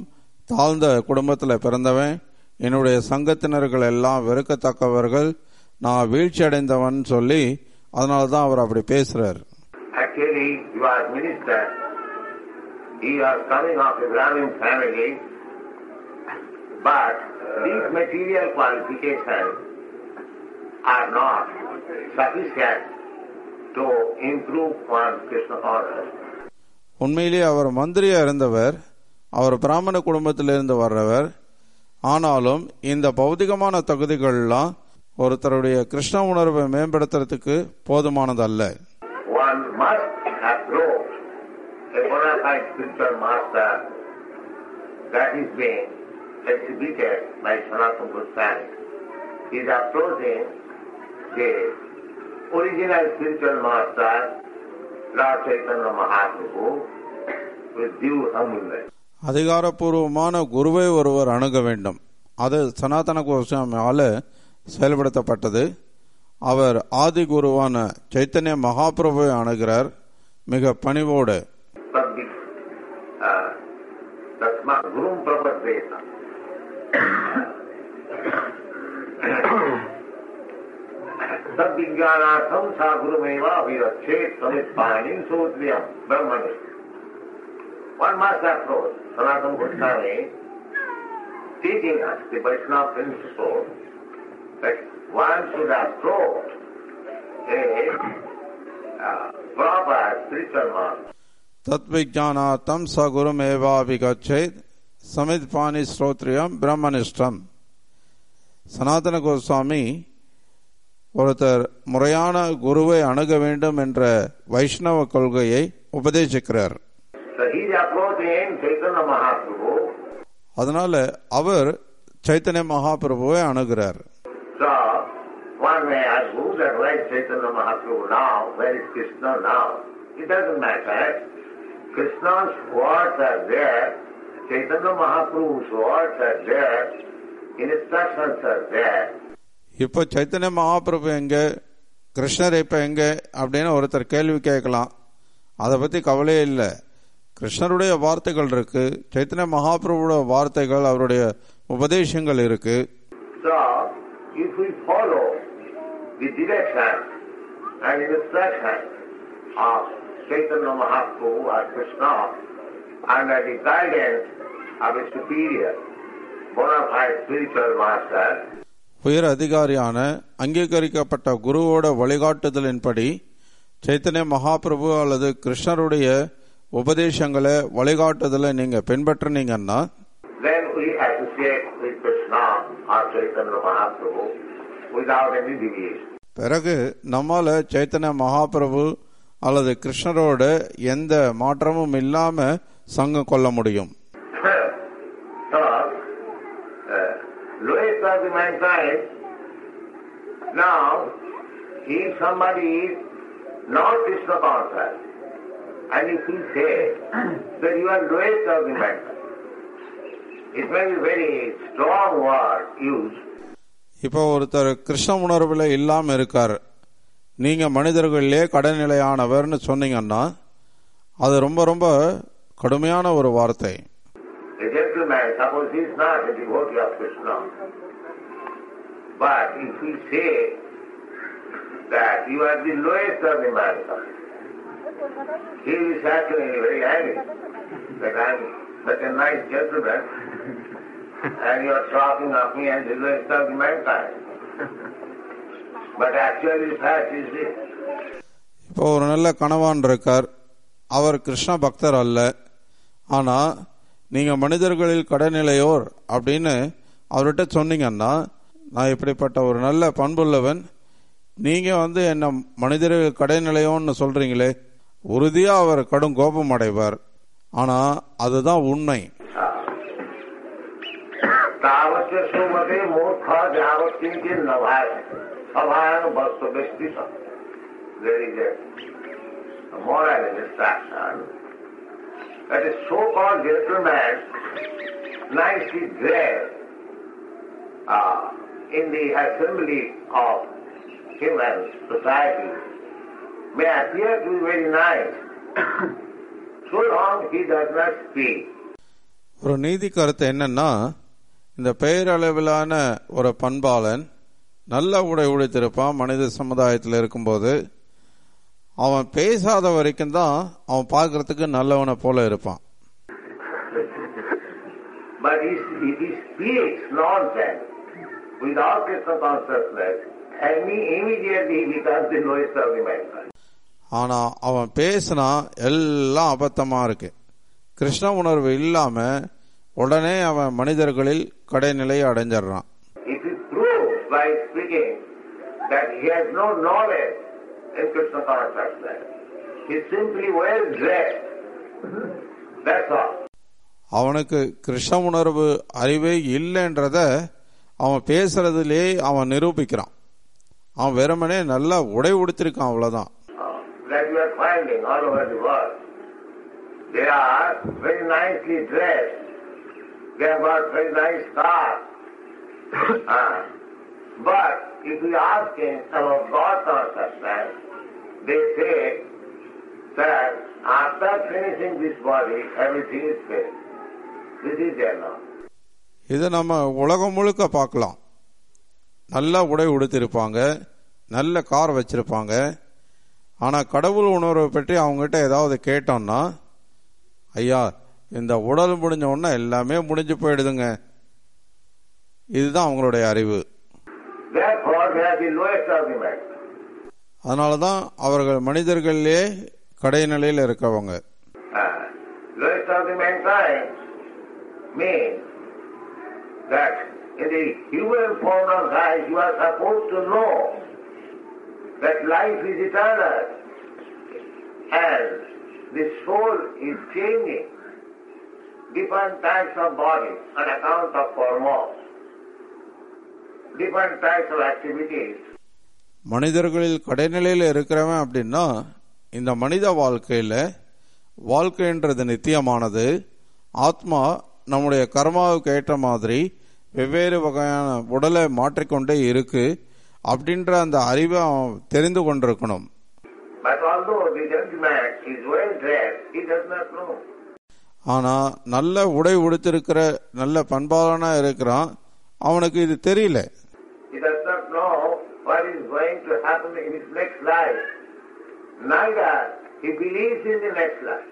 தாழ்ந்த குடும்பத்தில் பிறந்தவன் என்னுடைய சங்கத்தினர்கள் எல்லாம் வெறுக்கத்தக்கவர்கள் நான் வீழ்ச்சி அடைந்தவன் சொல்லி அதனால தான் அவர் அப்படி பேசுறார் Actually, he was minister. He was coming of a Brahmin family. But these material qualifications are not sufficient to improve one's Krishna consciousness. உண்மையிலேயே அவர் மந்திரியா இருந்தவர் அவர் பிராமண குடும்பத்திலிருந்து வர்றவர் ஆனாலும் இந்த பௌதிகமான தகுதிகள்லாம் ஒருத்தருடைய கிருஷ்ண உணர்வை மேம்படுத்துறதுக்கு போதுமானதல்ல One must approach a bona fide spiritual master that is being exhibited by Sanatana Goswami. He is approaching the original spiritual master, Lord Chaitanya Mahaprabhu, with due humbleness. அதிகாரப்பூர்வமான குருவை ஒருவர் அணுக வேண்டும் அது சனாதன கோஸ்வாமியால செயல்படுத்தப்பட்டது அவர் ஆதி குருவான சைத்தன்ய மகாபிரபுவை அணுகிறார் மிக பணிவோடு Sabdik, uh, Tasma Gurum Prabhatveta. Sabvigyanatham sa gurumeva virachet samit panim sotriyam brahmani. One must approach Sanatana Goswami teaching us the Vaishnava principle that one should approach a uh, proper spiritual master. தத்விஜானாத்தம் ச குருமேவாபிகச்சேத் சமித் பாணி ஸ்ரோத்ரியம் பிரம்மனிஷ்டம் சனாதன கோஸ்வாமி ஒருத்தர் முறையான குருவை அணுக வேண்டும் என்ற வைஷ்ணவ கொள்கையை உபதேசிக்கிறார் So he's approaching Chaitanya Mahaprabhu. அதனால அவர் Chaitanya மகாபிரபுவை அணுகிறார் So one may ask, who that why is Chaitanya Mahaprabhu now? Where is Krishna now? It doesn't matter. Krishna's words are there. Chaitanya Mahaprabhu's words are there. Instructions are there. இப்போ சைத்தன்ய மகாபிரபு எங்க கிருஷ்ணர் இப்ப எங்க அப்படின்னு ஒருத்தர் கேள்வி கேட்கலாம் அதை பத்தி கவலையே இல்லை கிருஷ்ணருடைய வார்த்தைகள் இருக்கு சைத்தன்ய மகாபிரபுடைய வார்த்தைகள் அவருடைய உபதேசங்கள் இருக்கு So if we follow the direction and instruction of Chaitanya Mahaprabhu or Krishna under the guidance of a superior, bona fide spiritual master, உயர் அதிகாரியான அங்கீகரிக்கப்பட்ட குருவோட வழிகாட்டுதலின்படி சைத்தன்ய மகாபிரபு அல்லது கிருஷ்ணருடைய உபதேசங்களை வழிகாட்டுதலை நீங்க பின்பற்றினீங்கன்னா then we associate with Krishna or Chaitanya Mahaprabhu without any deviation. பிறகு நம்மால சைத்தன்ய மகாபிரபு அல்லது கிருஷ்ணரோட எந்த மாற்றமும் இல்லாம சங்கம் கொள்ள முடியும் so, uh, lowest of the mankind, now, if somebody is not Krishna conscious, and if we say that you are lowest of the mankind, it may be very strong word used, இப்போ ஒருத்தர் கிருஷ்ண உணர்வுல இல்லாம இருக்கார் நீங்க மனிதர்களிலே கடைநிலையானவர்னு சொன்னீங்கன்னா அது ரொம்ப ரொம்ப கடுமையான ஒரு வார்த்தை a gentleman, suppose he is not a devotee of Krishna, but if we say that you are the lowest of the mankind, he is actually very angry that I am such a nice gentleman and you are talking of me as the lowest of the mankind. But actually the fact is this. இப்போ ஒரு நல்ல கணவான் இருக்கார் அவர் கிருஷ்ண பக்தர் அல்ல ஆனா நீங்க மனிதர்களில் கடைநிலையோர் அப்படின்னு அவர்கிட்ட சொன்னீங்கன்னா நான் இப்படிப்பட்ட ஒரு நல்ல பண்புள்ளவன் நீங்க வந்து என்ன மனிதர்கள் கடைநிலையோன்னு சொல்றீங்களே உறுதியா அவர் கடும் கோபம் அடைவார் ஆனா அதுதான் உண்மை तावत्य सुमते मूर्ख जावत किंचित नभाय सभायन वस्तु व्यक्ति There is a moral instruction that a so-called gentleman nicely dressed uh, in the assembly of human society may appear to be very nice so long he does not speak. ஒரு நீதி கருத்து என்னன்னா இந்த பெயரளவிலான ஒரு பண்பாளன் நல்ல உடை உடைத்திருப்பான் மனித சமுதாயத்தில் இருக்கும்போது அவன் பேசாத வரைக்கும் தான் அவன் பார்க்கறதுக்கு நல்லவனை போல இருப்பான் But if, if he speaks nonsense without Krishna consciousness, and he immediately becomes the lowest of the mankind. ஆனா அவன் பேசினா எல்லாம் அபத்தமா இருக்கு கிருஷ்ண உணர்வு இல்லாம உடனே அவன் மனிதர்களில் கடைநிலையை அடைஞ்சிடுறான் If he proves by speaking that he has no knowledge in Krishna consciousness, he is simply well dressed. That's all. அவனுக்கு கிருஷ்ண உணர்வு அறிவே இல்லைன்றத அவன் பேசுறதுலே அவன் நிரூபிக்கிறான் அவன் வெறுமனே நல்லா உடை உடுத்திருக்கான் அவ்வளவுதான் Uh, that you are finding all over the world. They are very nicely dressed. They have got very nice cars. Ah. but if you ask him about God consciousness, they say that after finishing this body, everything is finished. This is their law. இது நம்ம உலகம் முழுக்க பார்க்கலாம் நல்ல உடை உடுத்திருப்பாங்க நல்ல car வச்சிருப்பாங்க ஆனா கடவுள் உணர்வை பற்றி அவங்ககிட்ட ஏதாவது கேட்டோம்னா ஐயா இந்த உடல் முடிஞ்ச உடனே எல்லாமே முடிஞ்சு போயிடுதுங்க இதுதான் அவங்களுடைய அறிவு Therefore, they are the lowest of the men. அதனாலதான் அவர்கள் மனிதர்களிலே கடைநிலையில் இருக்கவங்க Ah, lowest of the mankind means that in the human form of life you are supposed to know that life is eternal and the soul is changing different types of body on account of hormones, different types of activities மனிதர்களில் கடைநிலையில் இருக்கிறவன் அப்படின்னா இந்த மனித வாழ்க்கையில வாழ்க்கைன்றது நித்தியமானது ஆத்மா நம்முடைய கர்மாவுக்கு ஏற்ற மாதிரி வெவ்வேறு வகையான உடலை மாற்றிக்கொண்டே இருக்கு அப்படின்ற அந்த அறிவை அவன் தெரிந்து கொண்டிருக்கணும் But although the gentleman is well dressed, he does not know. ஆனா நல்ல உடை உடுத்திருக்கிற நல்ல பண்பாளனா இருக்கிறான் அவனுக்கு இது தெரியல He does not know what is going to happen in his next life. Neither he believes in the next life.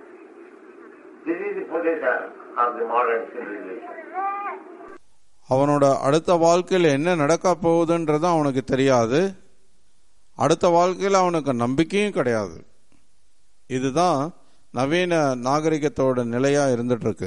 This is the position of the modern civilization. அவனோட அடுத்த வாழ்க்கையில என்ன நடக்க போகுதுன்றது அவனுக்கு தெரியாது அடுத்த வாழ்க்கையில அவனுக்கு நம்பிக்கையும் கிடையாது இதுதான் நவீன நாகரிகத்தோட நிலையா இருந்துட்டு இருக்கு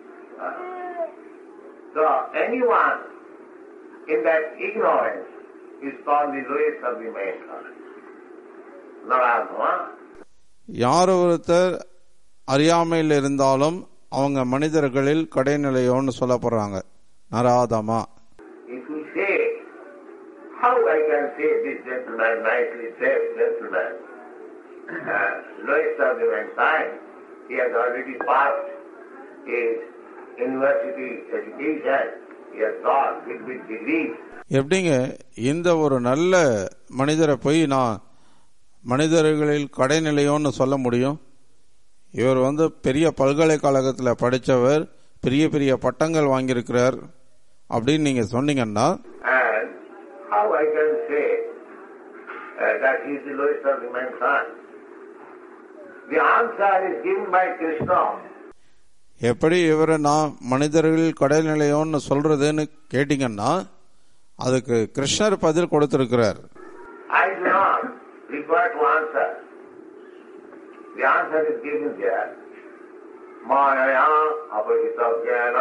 So anyone in that ignorance is called the lowest of the mankind. Naradha. யார் ஒருத்தர் அறியாமையில் இருந்தாலும் அவங்க மனிதர்களில் கடைநிலையோன்னு சொல்லப்படுறாங்க நராதமா If you say, how I can say this gentleman, nicely dressed gentleman, uh, lowest of the mankind, he has already passed his university education, he has got big, big degrees. எப்படிங்க இந்த ஒரு நல்ல மனிதரை போய் நான் மனிதர்களில் கடைநிலையோன்னு சொல்ல முடியும் இவர் வந்து பெரிய பல்கலைக்கழகத்தில் படித்தவர் பெரிய பெரிய பட்டங்கள் வாங்கியிருக்கிறார் அப்படின்னு நீங்க சொன்னீங்கன்னா And how I can say uh, that he is the lowest of the mankind? The answer is given by Krishna. எப்படி இவரை நான் மனிதர்களில் கடைநிலையோன்னு சொல்றதுன்னு கேட்டீங்கன்னா அதுக்கு கிருஷ்ணர் பதில் கொடுத்திருக்கிறார் I do not require to answer. The answer is given there. Maya apajita jnana.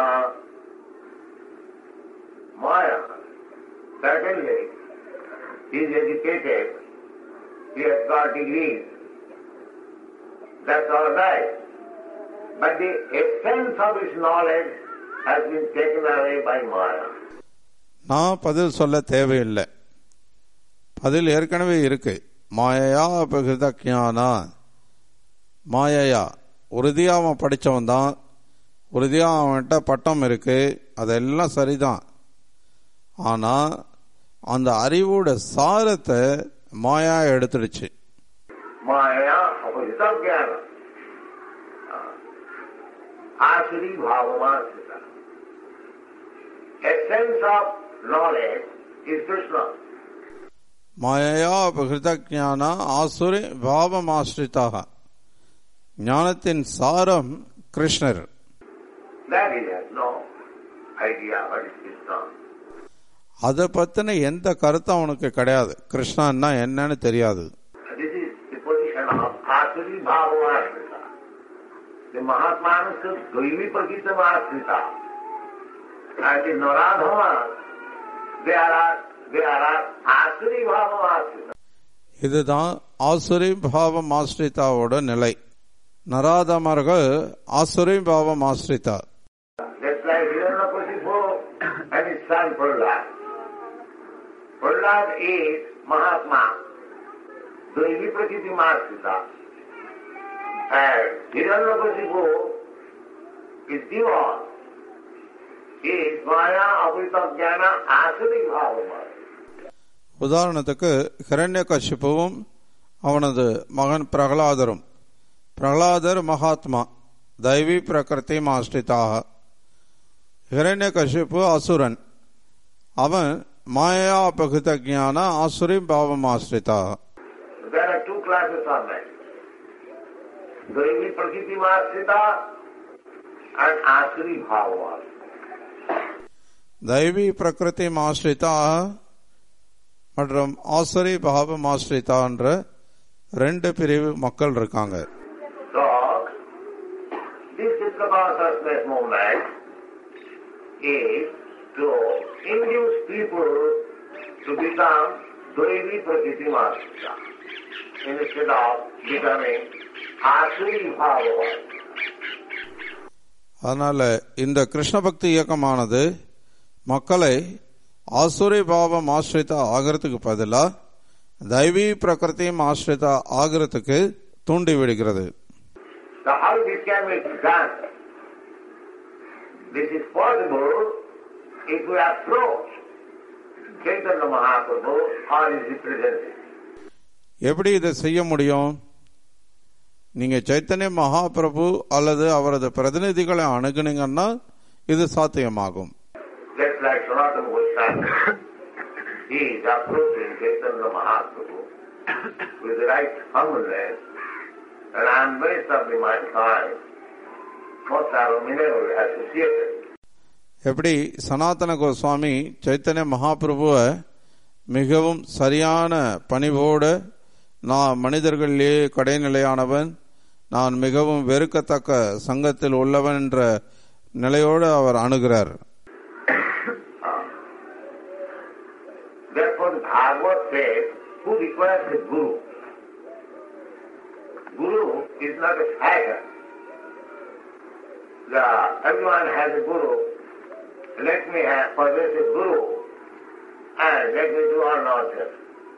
Maya. Certainly, he is educated. He has got degrees. That's all right. But the essence of his knowledge has been taken away by Maya. நான் பதில் சொல்ல தேவையில்லை பதில் ஏற்கனவே இருக்கு மாயையா அபகிருத ஞானா மாயையா உறுதியா அவன் படிச்சவன் தான் உறுதியா அவன்கிட்ட பட்டம் இருக்கு அதெல்லாம் சரிதான் ஆனா அந்த அறிவோட சாரத்தை மாயா எடுத்துடுச்சு Maya apajita jnana. Asuri Bhavamasita. Essence of knowledge is Krishna. மாயையா அபகிருத ஞான ஆசுரி பாவமாஸ்ரிதாக ஞானத்தின் சாரம் கிருஷ்ணர் That he has no idea what is Krishna. அதை பத்தின எந்த கருத்தும் அவனுக்கு கிடையாது கிருஷ்ணன்னா என்னன்னு தெரியாது This is the position of Asuri Bhavamasita. The Mahatmanas Daivi Prakita Masita. And the Naradhama, they are, they are Asuri Bhavamasita. இதுதான் ஆசுரி பாவம் ஆஸ்ரிதாவோட நிலை நராதமர்கள் ஆசுரி பாவம் ஆஸ்ரிதா Just like Hiranyakasipu and his son Prahlad. Prahlad is Mahatma, Daivi Prakriti Masita. And Hiranyakasipu is demon. He is Maya Avrita Jnana Asuri Bhavama. உதாரணத்துக்கு ஹிரண்ய கஷிப்புவும் அவனது மகன் பிரகலாதரும் பிரகலாதர் மகாத்மா தைவி பிரகிருதி ஆஸ்ரிதாக ஹிரண்ய கஷிப்பு அசுரன் அவன் மாயா அபகித ஞான ஆசுரி பாவம் ஆஸ்ரிதாக There are two classes of men. Daivi Prakriti Masita and Asuri Bhavama. தைவி பிரகிருதி ஆஸ்ரிதா மற்றும் ஆசுரி பாவம் ஆஸ்ரிதா என்ற ரெண்டு பிரிவு மக்கள் இருக்காங்க So, this Krishna consciousness movement is to induce people to become Daivi Prakriti Masita instead of becoming Asuri Bhava. அதனால இந்த கிருஷ்ண பக்தி இயக்கமானது மக்களை ஆசுரி பாவம் ஆசிரிதா ஆகிறதுக்கு பதிலா தைவி பிரகிருதியும் ஆசிரிதா ஆகிறதுக்கு தூண்டி விடுகிறது So how this can be done? This is possible if we approach Chaitanya Mahaprabhu or his representative. எப்படி இதை செய்ய முடியும் நீங்க சைத்தன்ய மகாபிரபு அல்லது அவரது பிரதிநிதிகளை அணுகுனீங்கன்னா இது சாத்தியமாகும் Just like Sanatana Goswami, he is approaching Chaitanya Mahaprabhu with the right humbleness and embrace of the mankind. Both are minerally associated. எப்படி சனாதன கோஸ்வாமி சைத்தன்ய மகாபிரபுவை மிகவும் சரியான பணிவோடு நான் மனிதர்களிலேயே கடைநிலையானவன் நான் மிகவும் வெறுக்கத்தக்க சங்கத்தில் உள்ளவன் என்ற நிலையோடு அவர் அணுகிறார் Therefore the Bhagavad says, who requires a guru? Guru is not a fashion. The, everyone has a guru. Let me have possess a guru and let me do all nonsense.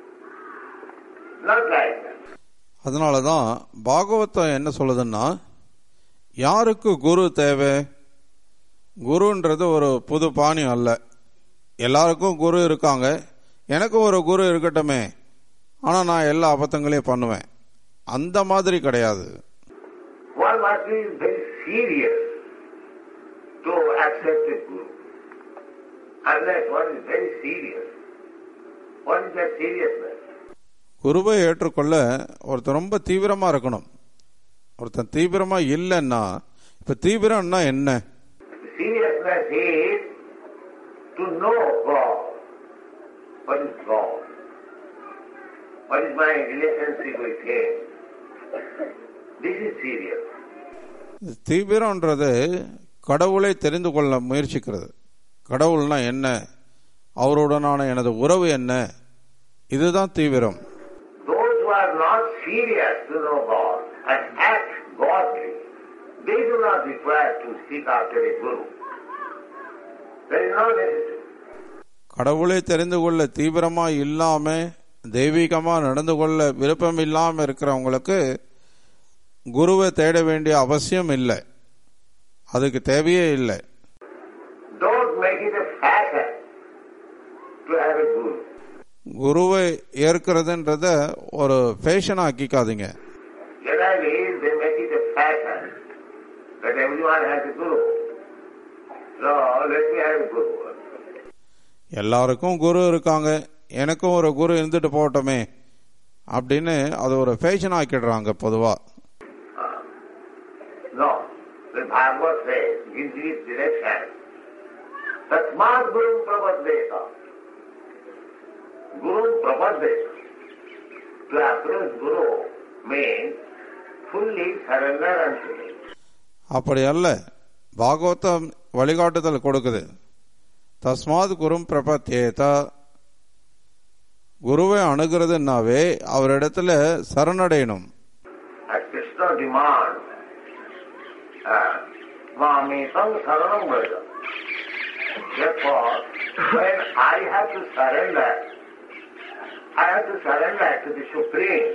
Not like that. அதனால தான் பாகவதம் என்ன சொல்லுதுன்னா யாருக்கு குரு தேவை குருன்றது ஒரு புது பாணி அல்ல எல்லாருக்கும் குரு இருக்காங்க எனக்கும் ஒரு குரு இருக்கட்டுமே ஆனால் நான் எல்லா அபத்தங்களையும் பண்ணுவேன் அந்த மாதிரி கிடையாது One must be very serious to accept a guru. Unless one is very serious. What is that seriousness? குருவை ஏற்றுக்கொள்ள ஒருத்தர் ரொம்ப தீவிரமா இருக்கணும் ஒருத்தன் தீவிரமா இல்லைன்னா இப்ப தீவிரம்னா என்ன The seriousness is to know God. What is God? What is my relationship with Him? This is serious. தீவிரம்ன்றது கடவுளை தெரிந்து கொள்ள முயற்சிக்கிறது கடவுள்னா என்ன அவருடனான எனது உறவு என்ன இதுதான் தீவிரம் Those who are not serious to know God and act godly, they do not require to seek after a guru. There is no necessity. கடவுளை தெரிந்து கொள்ள தீவிரமா இல்லாம தெய்வீகமா நடந்து கொள்ள விருப்பம் இல்லாம இருக்கிறவங்களுக்கு குருவை தேட வேண்டிய அவசியம் இல்லை அதுக்கு தேவையே இல்லை Don't make it a fashion to have a guru. குருவை ஏற்கிறதுன்றத ஒரு ஃபேஷன் ஆக்கிக்காதீங்க Generally, they make it a fashion that everyone has a guru. So let me have a guru. எல்லாருக்கும் குரு இருக்காங்க எனக்கும் ஒரு குரு இருந்துட்டு போகட்டுமே அப்படின்னு அது ஒரு ஃபேஷன் ஆக்கிடுறாங்க பொதுவா No. The Bhagavad says, gives this direction. Tasmat Guru Prabhadeta. Guru Prabhadeta. To approach Guru means fully surrender unto him. அப்படி அல்ல பாகவதம் வழிகாட்டுதல் கொடுக்குது தஸ்மாத் குரும் பிரபத்தியேத குருவை அணுகிறதுனாவே அவரிடத்துல சரணடையணும் As Krishna demands, uh, Mamekam Saranam Vraja. Therefore, when I have to surrender, I have to surrender to the Supreme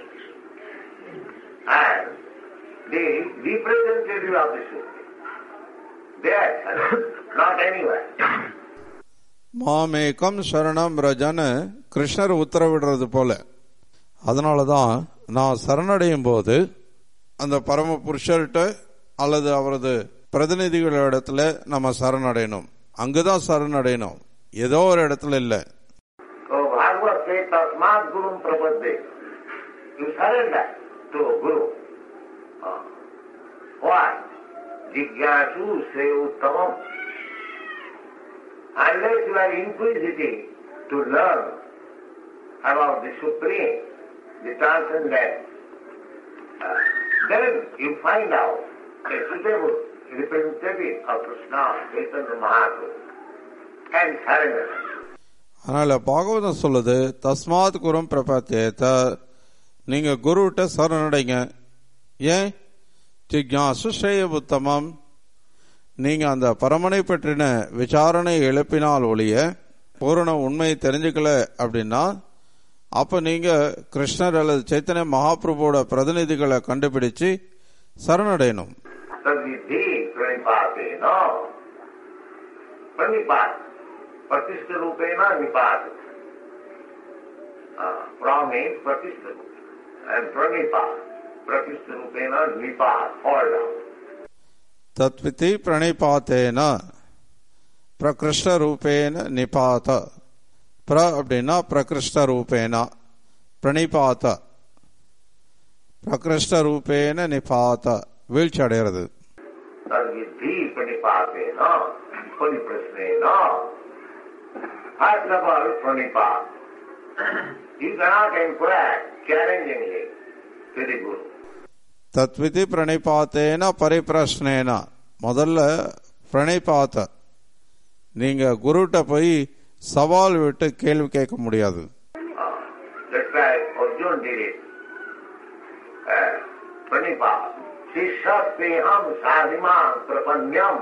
and the representative of the Supreme. There, surrender, not anywhere. மாமேகம் சரணம் ரஜன்னு கிருஷ்ணர் உத்தரவிடுறது போல அதனாலதான் நான் சரணடையும் போது அந்த பரம புருஷர்கிட்ட அல்லது அவரது பிரதிநிதிகளிடத்துல நம்ம சரணடையணும் அங்குதான் சரணடையணும் ஏதோ ஒரு இடத்துல இல்லை So Bhagavad says, Tasmat Gurum Prabhade. You surrender to Guru. Uh, why? Jigyasu se uttamam. Unless you are inquisitive to learn about the Supreme, the Transcendent, uh, then you find out a suitable representative of Krishna, Chaitanya Mahaprabhu, and surrender. அதனால பாகவதம் சொல்லுது தஸ்மாத் குரும் பிரபத்தியேத நீங்க குருவிட்ட சரணடைங்க ஏன் ஜிக்யாசு ஸ்ரேய உத்தமம் நீங்க அந்த பரமனை பற்றின விசாரணை எழுப்பினால் ஒழிய பூரண உண்மையை தெரிஞ்சுக்கல அப்படின்னா அப்ப நீங்க கிருஷ்ணர் அல்லது சைத்தன்ய மகாபிரபுவோட பிரதிநிதிகளை கண்டுபிடிச்சு சரணடையணும் तद्विधि प्रणिपातेन प्रणिपात प्रतिष्ठ रूपेण निपात promise प्रतिष्ठ and प्रणिपात प्रतिष्ठ रूपेण निपात fall down தத்விதி பிரணிபாத்தேன பிரகிருஷ்ட ரூபேன நிபாத பிர அப்படின்னா பிரகிருஷ்ட ரூபேன பிரணிபாத பிரகிருஷ்ட ரூபேன நிபாத வீழ்ச்சி அடைகிறது तद्विधि प्रणिपातेन परिप्रश्नेन first of all प्रणिपात you cannot inquire challengingly to the Guru தத்விதி பிரணிபாத்தேன பரிப்பிரஷ்னேன முதல்ல பிரணிபாத்த நீங்க குருட்ட போய் சவால் விட்டு கேள்வி கேட்க முடியாது Uh, that's why Arjuna did it. Uh, Pranipa. Sishasveham sadhimam prapanyam.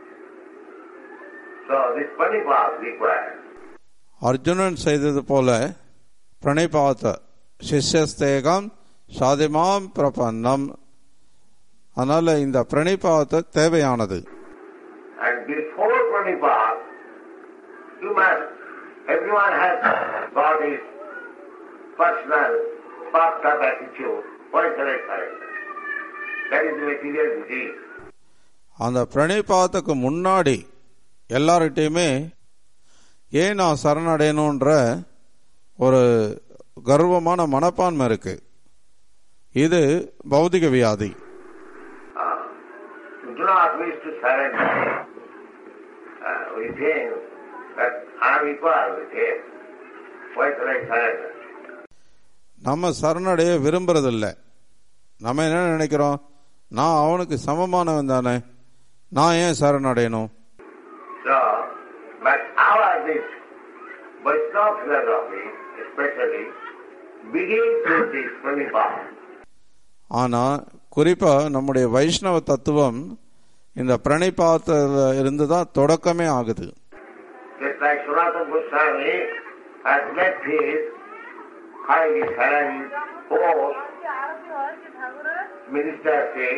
So this Pranipa is required. Arjunan செய்தது போல பிரணிபாத்த சிஷ்யஸ்தேகம் சாதிமாம் பிரபன்னம் அதனால இந்த பிரணிபாத்த தேவையானது And before Pranipa, you must, everyone has got his personal puffed up attitude. Why shall I surrender? That is the material disease. அந்த பிரணிபாத்துக்கு முன்னாடி எல்லார்கிட்டையுமே ஏன் நான் சரணடையணுன்ற ஒரு கர்வமான மனப்பான்மை இருக்கு இது பௌதிக வியாதி Uh, do not wish to surrender. Uh, we think that I am equal with him. Why should I surrender? நம்ம சரணடைய விரும்புறதில்ல நம்ம என்ன நினைக்கிறோம் நான் அவனுக்கு சமமானவன் தானே நான் ஏன் சரணடையணும் So, but our this Vaishnava philosophy, especially, begins with this Pranipam. ஆனா குறிப்பா நம்முடைய வைஷ்ணவ தத்துவம் இந்த பிரணிபாத்துல இருந்து தான் தொடக்கமே ஆகுது Just like Sanatana Goswami has left his highly salaried post, ministership,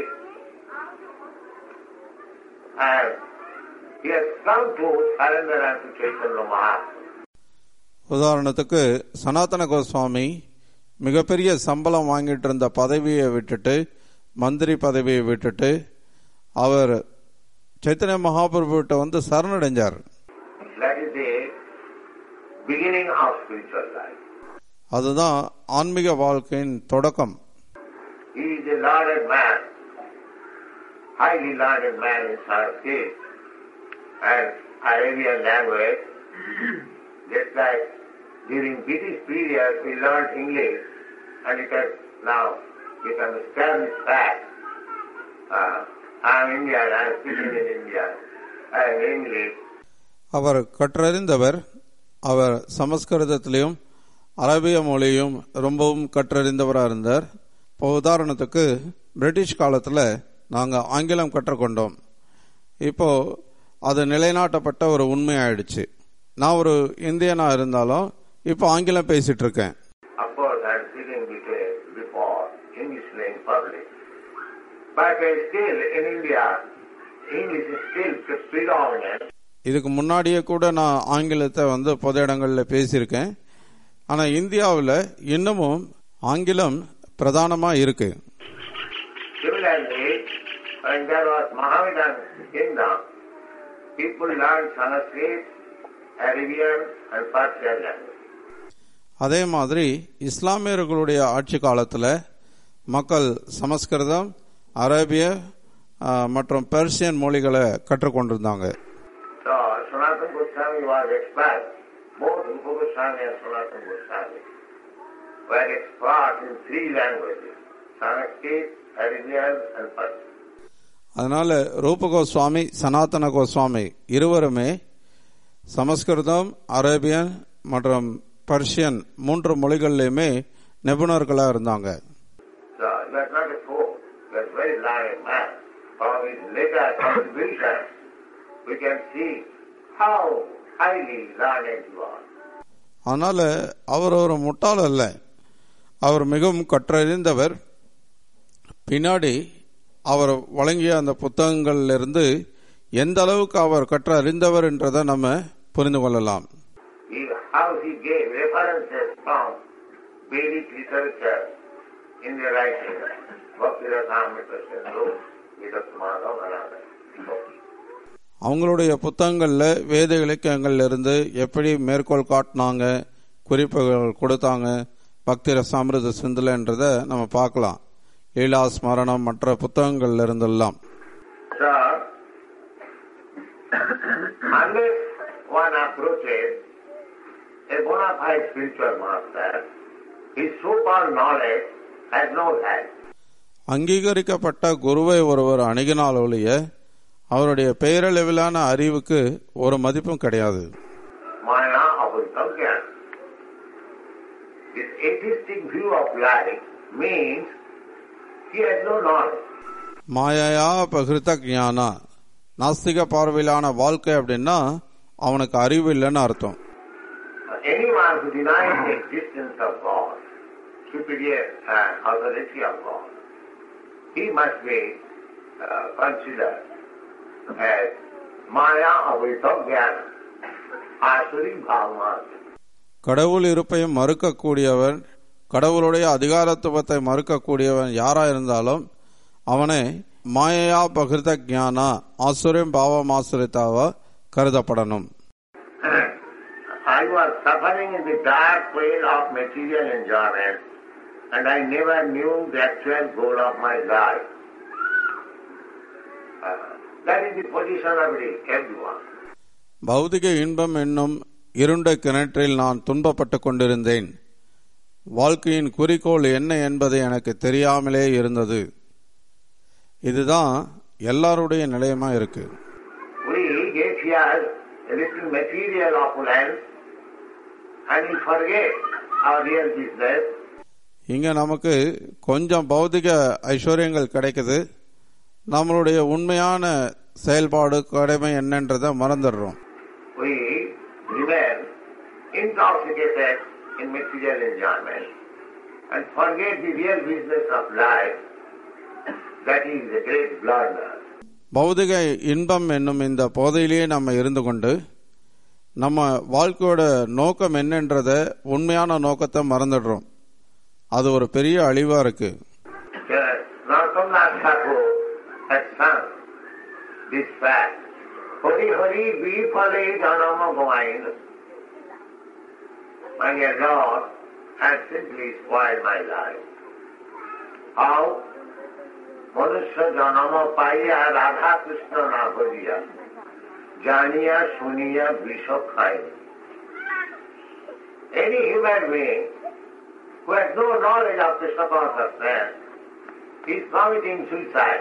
and he has come to surrender unto Chaitanya Mahaprabhu. உதாரணத்துக்கு சனாதன கோஸ்வாமி மிகப்பெரிய சம்பளம் வாங்கிட்டு இருந்த பதவியை விட்டுட்டு மந்திரி பதவியை விட்டுட்டு அவர் சைத்தன்ய மகாபிரபுகிட்ட வந்து சரணடைஞ்சார் That is the beginning of spiritual life. அதுதான் ஆன்மீக வாழ்க்கையின் தொடக்கம் He is a learned man, highly learned man in Sanskrit and Arabian language. Just like during British period we learned English and it has now become established fact. Uh, I am Indian, I am speaking in India. I am English. அவர் கற்றறிந்தவர் அவர் சமஸ்கிருதத்திலையும் அரபிய மொழியும் ரொம்பவும் கற்றறிந்தவராக இருந்தார் இப்போ உதாரணத்துக்கு British காலத்தில் நாங்கள் ஆங்கிலம் கற்றுக்கொண்டோம் இப்போ அது நிலைநாட்டப்பட்ட ஒரு உண்மையாயிடுச்சு நான் ஒரு இந்தியனா இருந்தாலும் இப்போ ஆங்கிலம் பேசிட்டு இருக்கேன் Of course, I am speaking before, before English in public. But uh, still, in India, English is still predominant. இதுக்கு முன்னாடியே கூட நான் ஆங்கிலத்தை வந்து பொது இடங்களில் பேசியிருக்கேன் ஆனால் இந்தியாவில் இன்னமும் ஆங்கிலம் பிரதானமாக இருக்கு Similarly, when there was Mohammedan kingdom, people learned Sanskrit, Arabian and Persian language. அதே மாதிரி இஸ்லாமியர்களுடைய ஆட்சி காலத்தில் மக்கள் சமஸ்கிருதம் அரேபிய ஆ, மற்றும் பெர்சியன் மொழிகளை கற்றுக்கொண்டிருந்தாங்க So Sanatana Goswami was expert. Both Rupa Goswami and Sanatana Goswami were experts in three languages, Sanskrit, Arabian and Persian. அதனால ரூப கோஸ்வாமி சனாதன கோஸ்வாமி இருவருமே சமஸ்கிருதம் அரேபியன் மற்றும் பர்ஷியன் மூன்று மொழிகள்லையுமே நிபுணர்களாக இருந்தாங்க So you are not a fool. You are a very learned man. From his later contribution, we can see how highly learned you are. அதனால அவர் ஒரு முட்டாள் அல்ல அவர் மிகவும் கற்றறிந்தவர் பின்னாடி அவர் வழங்கிய அந்த புத்தகங்களிலிருந்து எந்த அளவுக்கு அவர் கற்ற அறிந்தவர் என்றதை நம்ம புரிந்து கொள்ளலாம் He, how he gave references from Vedic literature in the writing Bhakti Rasamrita Sindhu, Vidasmadam and others. அவங்களுடைய புத்தகங்களில் வேத இலக்கியங்கள்ல இருந்து எப்படி மேற்கோள் காட்டினாங்க குறிப்புகள் கொடுத்தாங்க பக்தி ரசாமிரத சிந்துலன்றதை நம்ம பார்க்கலாம் லீலா ஸ்மரணம் மற்ற புத்தகங்கள்ல இருந்தெல்லாம் So, unless one approaches a bona fide spiritual master, his so-called knowledge has no value. அங்கீகரிக்கப்பட்ட குருவை ஒருவர் அணுகினால் ஒழிய அவருடைய பெயரளவிலான அறிவுக்கு ஒரு மதிப்பும் கிடையாது Maya Abhutagyan. This atheistic view of life means he has no knowledge. மாயையா பகிர்த்த ஞானா நாஸ்திக பார்வையிலான வாழ்க்கை அப்படின்னா அவனுக்கு அறிவு இல்லைன்னு அர்த்தம் Anyone who denies the existence of God, superior uh, authority of God, he must be uh, considered as Maya Abhitagyan, Asuri Bhagavan. கடவுள் இருப்பையும் மறுக்கக்கூடியவன் கடவுளுடைய அதிகாரத்துவத்தை மறுக்கக்கூடியவன் யாரா இருந்தாலும் அவனை மாயையா பகிர்ந்த ஞானா ஆசுரம் பாவம் ஆசுரித்தாவா கருதப்படணும் I was suffering in the dark way of material enjoyment and I never knew the actual goal of my life. Uh, that is the position of the- everyone. பௌதிக இன்பம் என்னும் இருண்ட கிணற்றில் நான் துன்பப்பட்டு கொண்டிருந்தேன் வாழ்க்கையின் குறிக்கோள் என்ன என்பது எனக்கு தெரியாமலே இருந்தது இதுதான் எல்லாருடைய நிலையமா இருக்கு We get here a little material opulence and we forget our real business இங்க நமக்கு கொஞ்சம் பௌதிக ஐஸ்வர்யங்கள் கிடைக்குது நம்மளுடைய உண்மையான செயல்பாடு கடமை என்னன்றதை மறந்துடுறோம் we remain intoxicated in material enjoyment and forget the real business of life, that is the great blunder. பௌதிக இன்பம் என்னும் இந்த போதையிலேயே நம்ம இருந்து கொண்டு நம்ம வாழ்க்கையோட நோக்கம் என்னன்றத உண்மையான நோக்கத்தை மறந்துடுறோம் அது ஒரு பெரிய அழிவா இருக்கு Uh, Narottam Thakur had sung this fact. Hari Hari Vipale Janama Govind. My dear Lord has simply spoiled my life. How? মনুষ্য জনম পাইয়া রাধা কৃষ্ণ না ভজিয়া জানিয়া শুনিয়া বিষ খায় Any human being who has no knowledge of Krishna consciousness is committing suicide.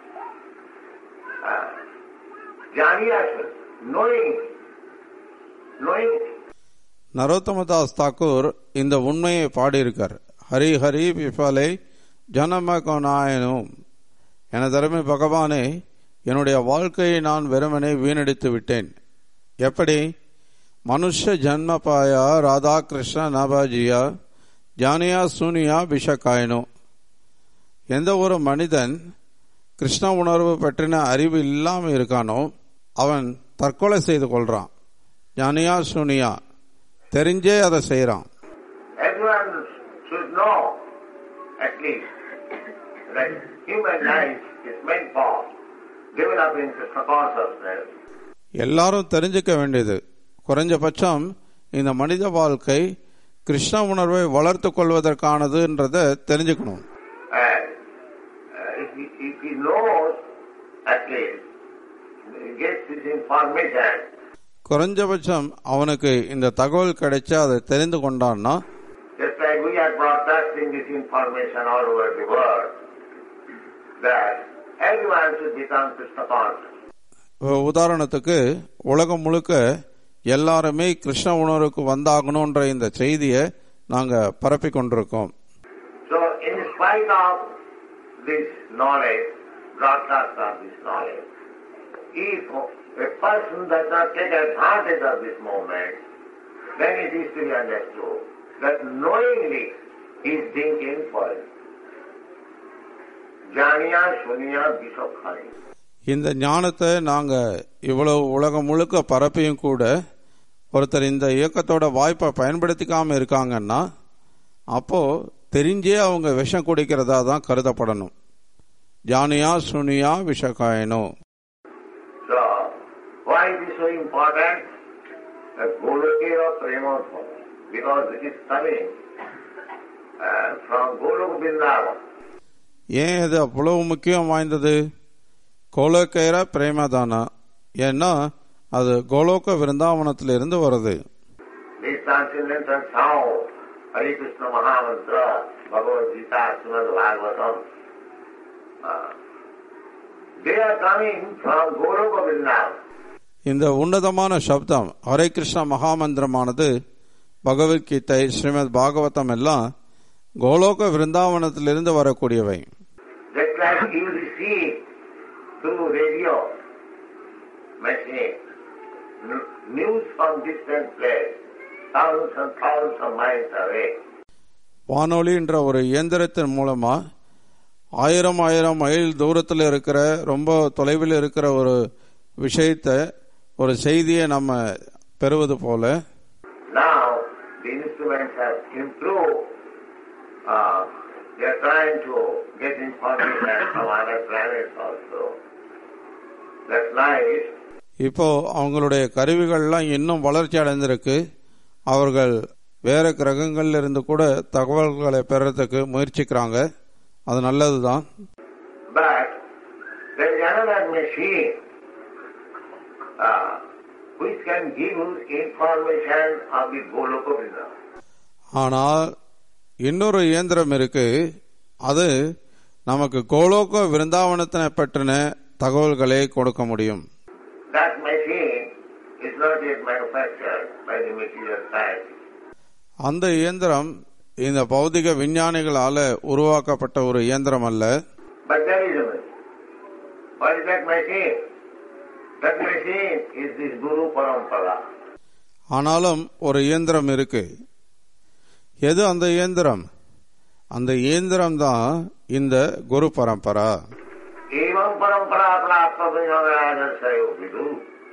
Uh, জানিয়া শুন knowing knowing நரோத்தமதாஸ் தாக்கூர் இந்த உண்மையை பாடியிருக்கார் ஹரி ஹரி பிஃபலை ஜனம கொனாயனும் எனதருமை பகவானே என்னுடைய வாழ்க்கையை நான் வெறுமனே வீணடித்து விட்டேன் எப்படி மனுஷ ஜன்ம பாயா ராதா கிருஷ்ண நபாஜியா ஜானியா சூனியா விஷகாயனோ எந்த ஒரு மனிதன் கிருஷ்ண உணர்வு பற்றின அறிவு இல்லாமல் இருக்கானோ அவன் தற்கொலை செய்து கொள்றான் ஜானியா சூனியா தெரிஞ்சே அதை செய்கிறான் everyone should know at least that human life is meant for developing Krishna consciousness எல்லாரும் தெரிஞ்சுக்க வேண்டியது குறைஞ்சபட்சம் இந்த மனித வாழ்க்கை கிருஷ்ண உணர்வை வளர்த்து கொள்வதற்கானதுன்றதை தெரிஞ்சுக்கணும் and uh, if, he, if he knows at least he gets this information குறைஞ்சபட்சம் அவனுக்கு இந்த தகவல் கிடைச்சா அதை தெரிந்து கொண்டான்னா just like we are broadcasting this information all over the world that everyone should become Krishna conscious. இப்ப உதாரணத்துக்கு உலகம் முழுக்க எல்லாருமே கிருஷ்ண உணர்வுக்கு வந்தாகணுன்ற இந்த செய்தியை நாங்க பரப்பி கொண்டிருக்கோம் So in spite of this knowledge, broadcast of this knowledge, if a person does not take advantage of this moment, then it is to be understood that knowingly he is being influenced. Janiya Shuniya Bishop Khani. இந்த ஞானத்தை நாங்க இவ்வளவு உலகம் முழுக்க பரப்பியும் கூட ஒருத்தர் இந்த இயக்கத்தோட வாய்ப்பை பயன்படுத்திக்காம இருக்காங்கன்னா அப்போ தெரிஞ்சே அவங்க விஷம் குடிக்கிறதா தான் கருதப்படணும் ஜானியா Sunia விஷகாயனோ So, why it is so important? The Golokera Premotva. Because it is coming uh, from Golok Vrindavan. ஏன் இது அவ்வளவு முக்கியம் வாய்ந்தது கோலோக்கைர பிரேமதானா ஏன்னா அது கோலோக விருந்தாவனத்திலிருந்து வருது This transcendental sound, Hare Krishna Mahamantra, Bhagavad Gita, Srimad Bhagavatam, uh, they are coming from Goloka Vrindavan. இந்த உன்னதமான சப்தம் ஹரே கிருஷ்ண மகாமந்திரமானது பகவத்கீதை ஸ்ரீமத் பாகவதம் எல்லாம் கோலோக விருந்தாவனத்திலிருந்து வரக்கூடியவை Just like you receive through radio machine n- news from distant place, thousands and thousands of miles away. வானொலின்ற ஒரு இயந்திரத்தின் மூலமா ஆயிரம் ஆயிரம் mile தூரத்தில் இருக்கிற ரொம்ப தொலைவில் இருக்கிற ஒரு விஷயத்தை ஒரு செய்தியை நம்ம பெறுவது போல Now the instruments have improved. Uh, they are trying to get information from other planets also. That's nice. இப்போ அவங்களுடைய கருவிகள்லாம் இன்னும் வளர்ச்சி அடைந்திருக்கு அவர்கள் வேற கிரகங்கள்ல இருந்து கூட தகவல்களை பெறறதுக்கு முயற்சிக்கிறாங்க அது நல்லதுதான் But there is another machine uh, which can give us information of the Goloka Vrindavan. ஆனால் இன்னொரு இயந்திரம் இருக்கு அது நமக்கு கோலோக விருந்தாவனத்தினை பற்றின தகவல்களை கொடுக்க முடியும் That machine is not yet manufactured by the material science. அந்த இயந்திரம் இந்த பௌதிக விஞ்ஞானிகளால உருவாக்கப்பட்ட ஒரு இயந்திரம் அல்ல But there is a machine. What is that machine? That machine is this Guru Parampara. ஆனாலும் ஒரு இயந்திரம் இருக்கு எது அந்த இயந்திரம் அந்த இயந்திரம் தான் இந்த குரு பரம்பரா एवं परंपरा प्राप्त सहयोग विदु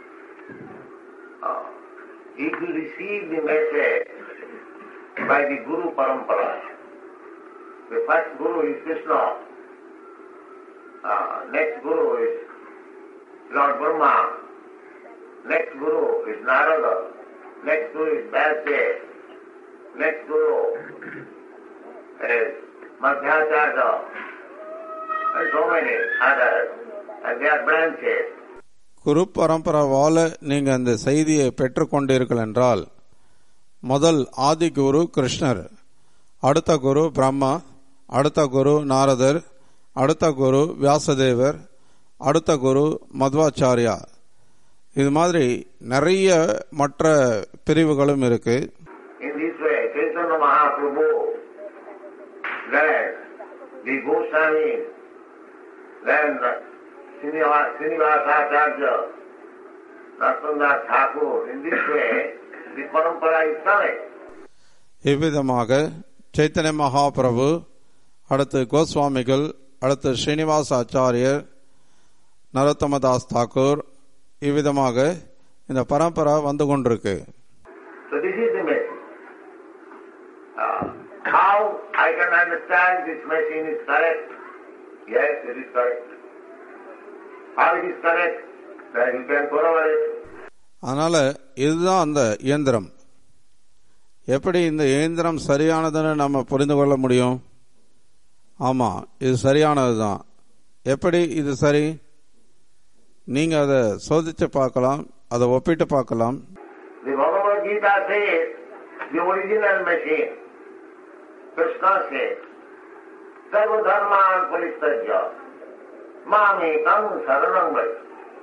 If you receive the message by the Guru Parampara, the first Guru is Krishna, uh, next Guru is Lord Brahma. Next Guru is Narada. Next Guru is Vyasdev. Next Guru is Madhyacharya. And so many others. And they are branches. குரு பரம்பராவால நீங்க அந்த செய்தியை பெற்றுக்கொண்டீர்கள் என்றால் முதல் ஆதி குரு கிருஷ்ணர் அடுத்த குரு பிரம்மா அடுத்த குரு நாரதர் அடுத்த குரு வியாசதேவர் அடுத்த குரு மத்வாச்சாரியா இது மாதிரி நிறைய மற்ற பிரிவுகளும் இருக்கு In this way, Chaitanya Mahaprabhu led the Goswamis, then Srinivas- Srinivasacharya, Narsandas Thakur. In this way, the parampara is correct. இவ்விதமாக சைத்தன்ய மகாபிரபு அடுத்து கோஸ்வாமிகள் அடுத்து ஸ்ரீனிவாச ஆச்சாரியர் நரோத்தமதாஸ் தாக்கூர் இவ்விதமாக இந்த பரம்பரை வந்து கொண்டிருக்கு So this is the message. Uh, how I can understand this machine is correct? Yes, it is correct. How it is correct? Then you can corroborate. அதனால இதுதான் அந்த இயந்திரம் எப்படி இந்த இயந்திரம் சரியானதுன்னு நம்ம புரிந்து கொள்ள முடியும் ஆமா இது சரியானது தான் எப்படி இது சரி நீங்க அதை சோதிச்சு பார்க்கலாம் அதை ஒப்பிட்டு பார்க்கலாம் The Bhagavad Gita says, the original machine, Krishna says, Sarva dharman paritajya, mamekam saranam vaja.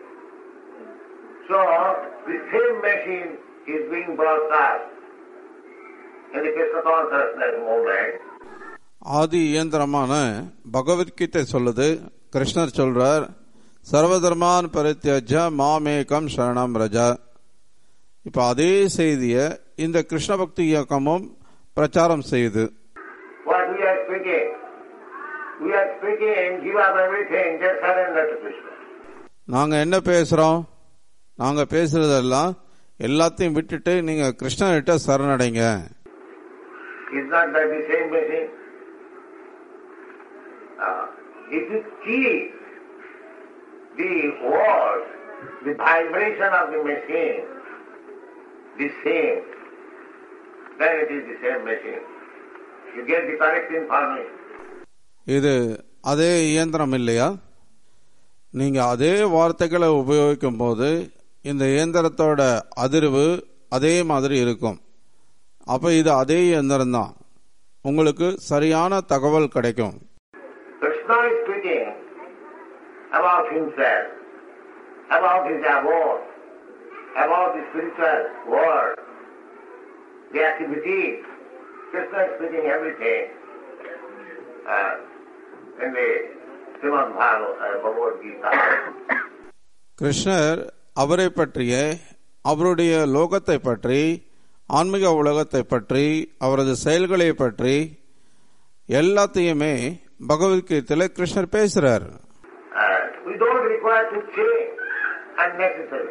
So, the same machine is being broadcast in the Krishna consciousness movement. ஆதி இயந்திரமான பகவத்கீதை சொல்லுது கிருஷ்ணர் சொல்றார் சர்வதர்மான் பரித்தியஜ மாமேகம் சரணம் ரஜா இப்ப அதே செய்திய இந்த கிருஷ்ண பக்தி இயக்கமும் பிரச்சாரம் செய்யுது What we are speaking? We are speaking, give up everything, just surrender to Krishna. நாங்க என்ன பேசுறோம் நாங்க பேசுறதெல்லாம் எல்லாத்தையும் விட்டுட்டு நீங்க கிருஷ்ணர்கிட்ட சரணடைங்க Is not that the same machine? Uh, if you keep the word, the vibration of the machine, the same, then it is the same machine. You get the correct information. இது அதே இயந்திரம் இல்லையா நீங்க அதே வார்த்தைகளை உபயோகிக்கும் போது இந்த இயந்திரத்தோட அதிர்வு அதே மாதிரி இருக்கும் அப்ப இது அதே இயந்திரம் தான் உங்களுக்கு சரியான தகவல் கிடைக்கும் Krishna is speaking about himself, about his abode, about the spiritual world, the activities. Krishna is speaking everything uh, in the Srimad Bhagavad, uh, Bhagavad Gita. கிருஷ்ணர் அவரை பற்றிய அவருடைய லோகத்தை பற்றி ஆன்மீக உலகத்தை பற்றி அவரது செயல்களை பற்றி எல்லாத்தையுமே பகவத்கீதையில கிருஷ்ணர் பேசுறார் Uh, we don't require to change unnecessarily.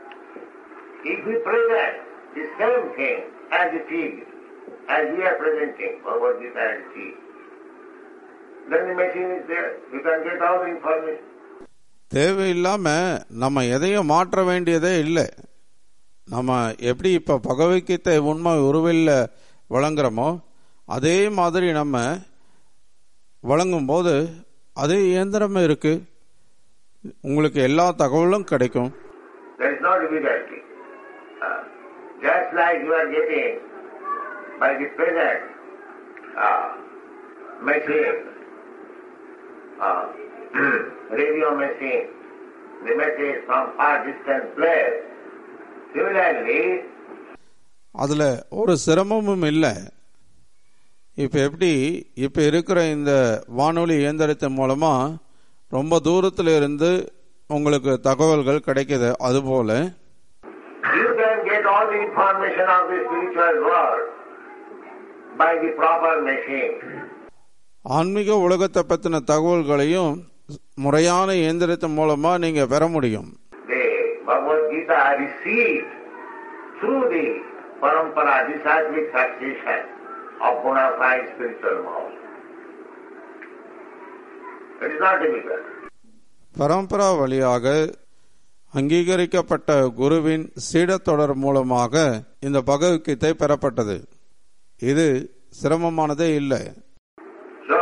If we present the same thing as it is, as we are presenting Bhagavad Gita as it is, then the machine is there. You can get all the information. தேவையில்லாம நம்ம எதையும் மாற்ற வேண்டியதே இல்லை நம்ம எப்படி இப்ப பகவத்கீதை உண்மை உருவில் வழங்குறோமோ அதே மாதிரி நம்ம வழங்கும் போது அதே இயந்திரம் இருக்கு உங்களுக்கு எல்லா தகவலும் கிடைக்கும் There is no difficulty. Uh, just like you are getting by the present uh, machine, uh, radio machine, the message from far distant place. Similarly, அதுல ஒரு சிரமமும் இல்லை இப்ப எப்படி இப்ப இருக்கிற இந்த வானொலி இயந்திரத்தின் மூலமா ரொம்ப தூரத்துல இருந்து உங்களுக்கு தகவல்கள் கிடைக்குது அதுபோல you can get all the information of the spiritual world by the proper machine. ஆன்மீக உலகத்தை பத்தின தகவல்களையும் முறையான இயந்திரத்தின் மூலமா நீங்க பெற முடியும் The Bhagavad Gita received through the parampara, the cyclic succession of bona fide spiritual knowledge. It is not difficult. பரம்பரா வழியாக அங்கீகரிக்கப்பட்ட குருவின் சீடத்தொடர் மூலமாக இந்த பகவத்கீதை பெறப்பட்டது இது சிரமமானதே இல்லை So,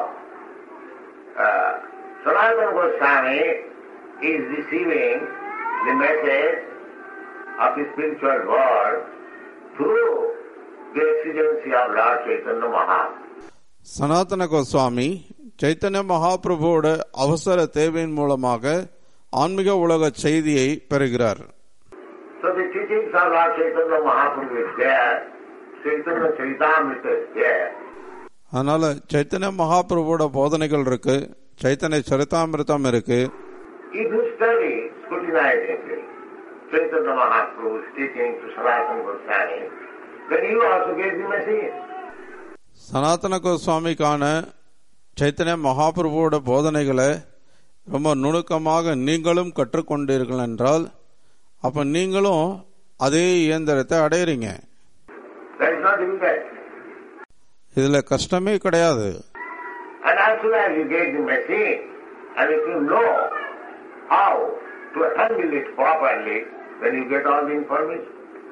uh, Sanatana Goswami is receiving the message of the spiritual world through the exigency of Lord Chaitanya Mahaprabhu. சனாதன கோஸ்வாமி சைத்தன்ய மகாபிரபுவோட அவசர தேவையின் மூலமாக ஆன்மீக உலக செய்தியை பெறுகிறார் So the teachings of Lord Chaitanya Mahaprabhu is there, Chaitanya Charitamrita is there. அதனால சைத்தன்ய மகாபிரபுவோட போதனைகள் இருக்கு சைத்தன்ய சரிதாமிருதம் இருக்கு If you study scrutinizingly Chaitanya Mahaprabhu's teaching to Sanatana Goswami, then you also get the message. சனாதன கோஸ்வாமிக்கான சைத்தன்ய மகாபிரபுவோட போதனைகளை ரொம்ப நுணுக்கமாக நீங்களும் கற்றுக்கொண்டீர்கள் என்றால் அப்ப நீங்களும் அதே இயந்திரத்தை அடையிறீங்க That is not difficult. இதுல கஷ்டமே கிடையாது And as soon as you get the machine, and if you know how to handle it properly, then you get all the information.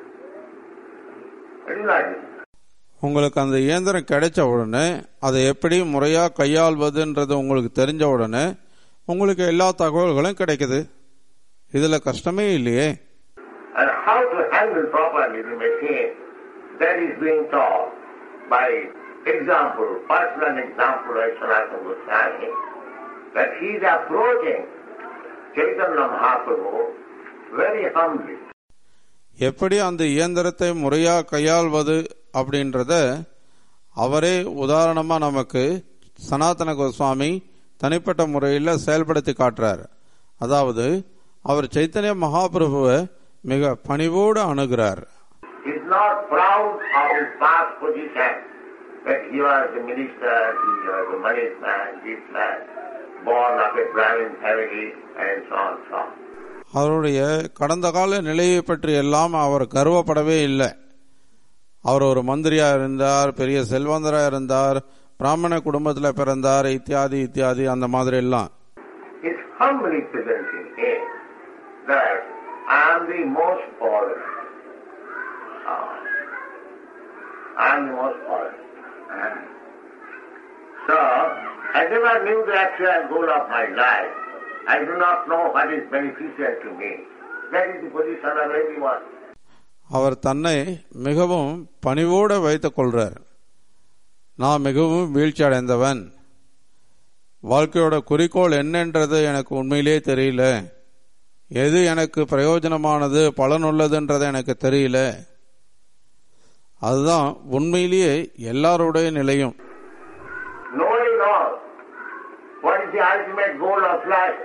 It is not difficult. உங்களுக்கு அந்த இயந்திரம் கிடைச்ச உடனே அதை எப்படி முறையா கையாள்வதுன்றது உங்களுக்கு தெரிஞ்ச உடனே உங்களுக்கு எல்லா தகவல்களும் கிடைக்குது இதுல கஷ்டமே இல்லையே And how to handle properly the machine, that is being taught by example, personal example by Sanatana Goswami, that he is approaching Chaitanya Mahaprabhu very humbly. எப்படி அந்த இயந்திரத்தை முறையா கையாள்வது அப்படின்றத அவரே உதாரணமா நமக்கு சனாதன கோஸ்வாமி தனிப்பட்ட முறையில் செயல்படுத்தி காட்டுறார் அதாவது அவர் சைத்தன்ய மகாபிரபுவை மிக பணிவோடு அணுகிறார் He is not proud of his past position, that he was a minister, he was a money man, this man, born of a Brahmin family, and so on, so on. அவருடைய கடந்த கால நிலையை பற்றி எல்லாம் அவர் கர்வப்படவே இல்லை அவர் ஒரு மந்திரியா இருந்தார் பெரிய செல்வந்தரா இருந்தார் பிராமண குடும்பத்துல பிறந்தார் இத்தியாதி இத்தியாதி அந்த மாதிரி எல்லாம் He is humbly presenting him that I am the most powerful. Ah, I am the most powerful. Ah. So, I never knew the actual goal of my life. I do not know what is beneficial to me. That is the position of everyone. அவர் தன்னை மிகவும் பணிவோடு வைத்துக் கொள்றார் நான் மிகவும் வீழ்ச்சி அடைந்தவன் வாழ்க்கையோட குறிக்கோள் என்னன்றது எனக்கு உண்மையிலே தெரியல எது எனக்கு பிரயோஜனமானது பலனுள்ளதுன்றது எனக்கு தெரியல அதுதான் உண்மையிலேயே எல்லாருடைய நிலையும் Nobody knows what is the ultimate goal of life.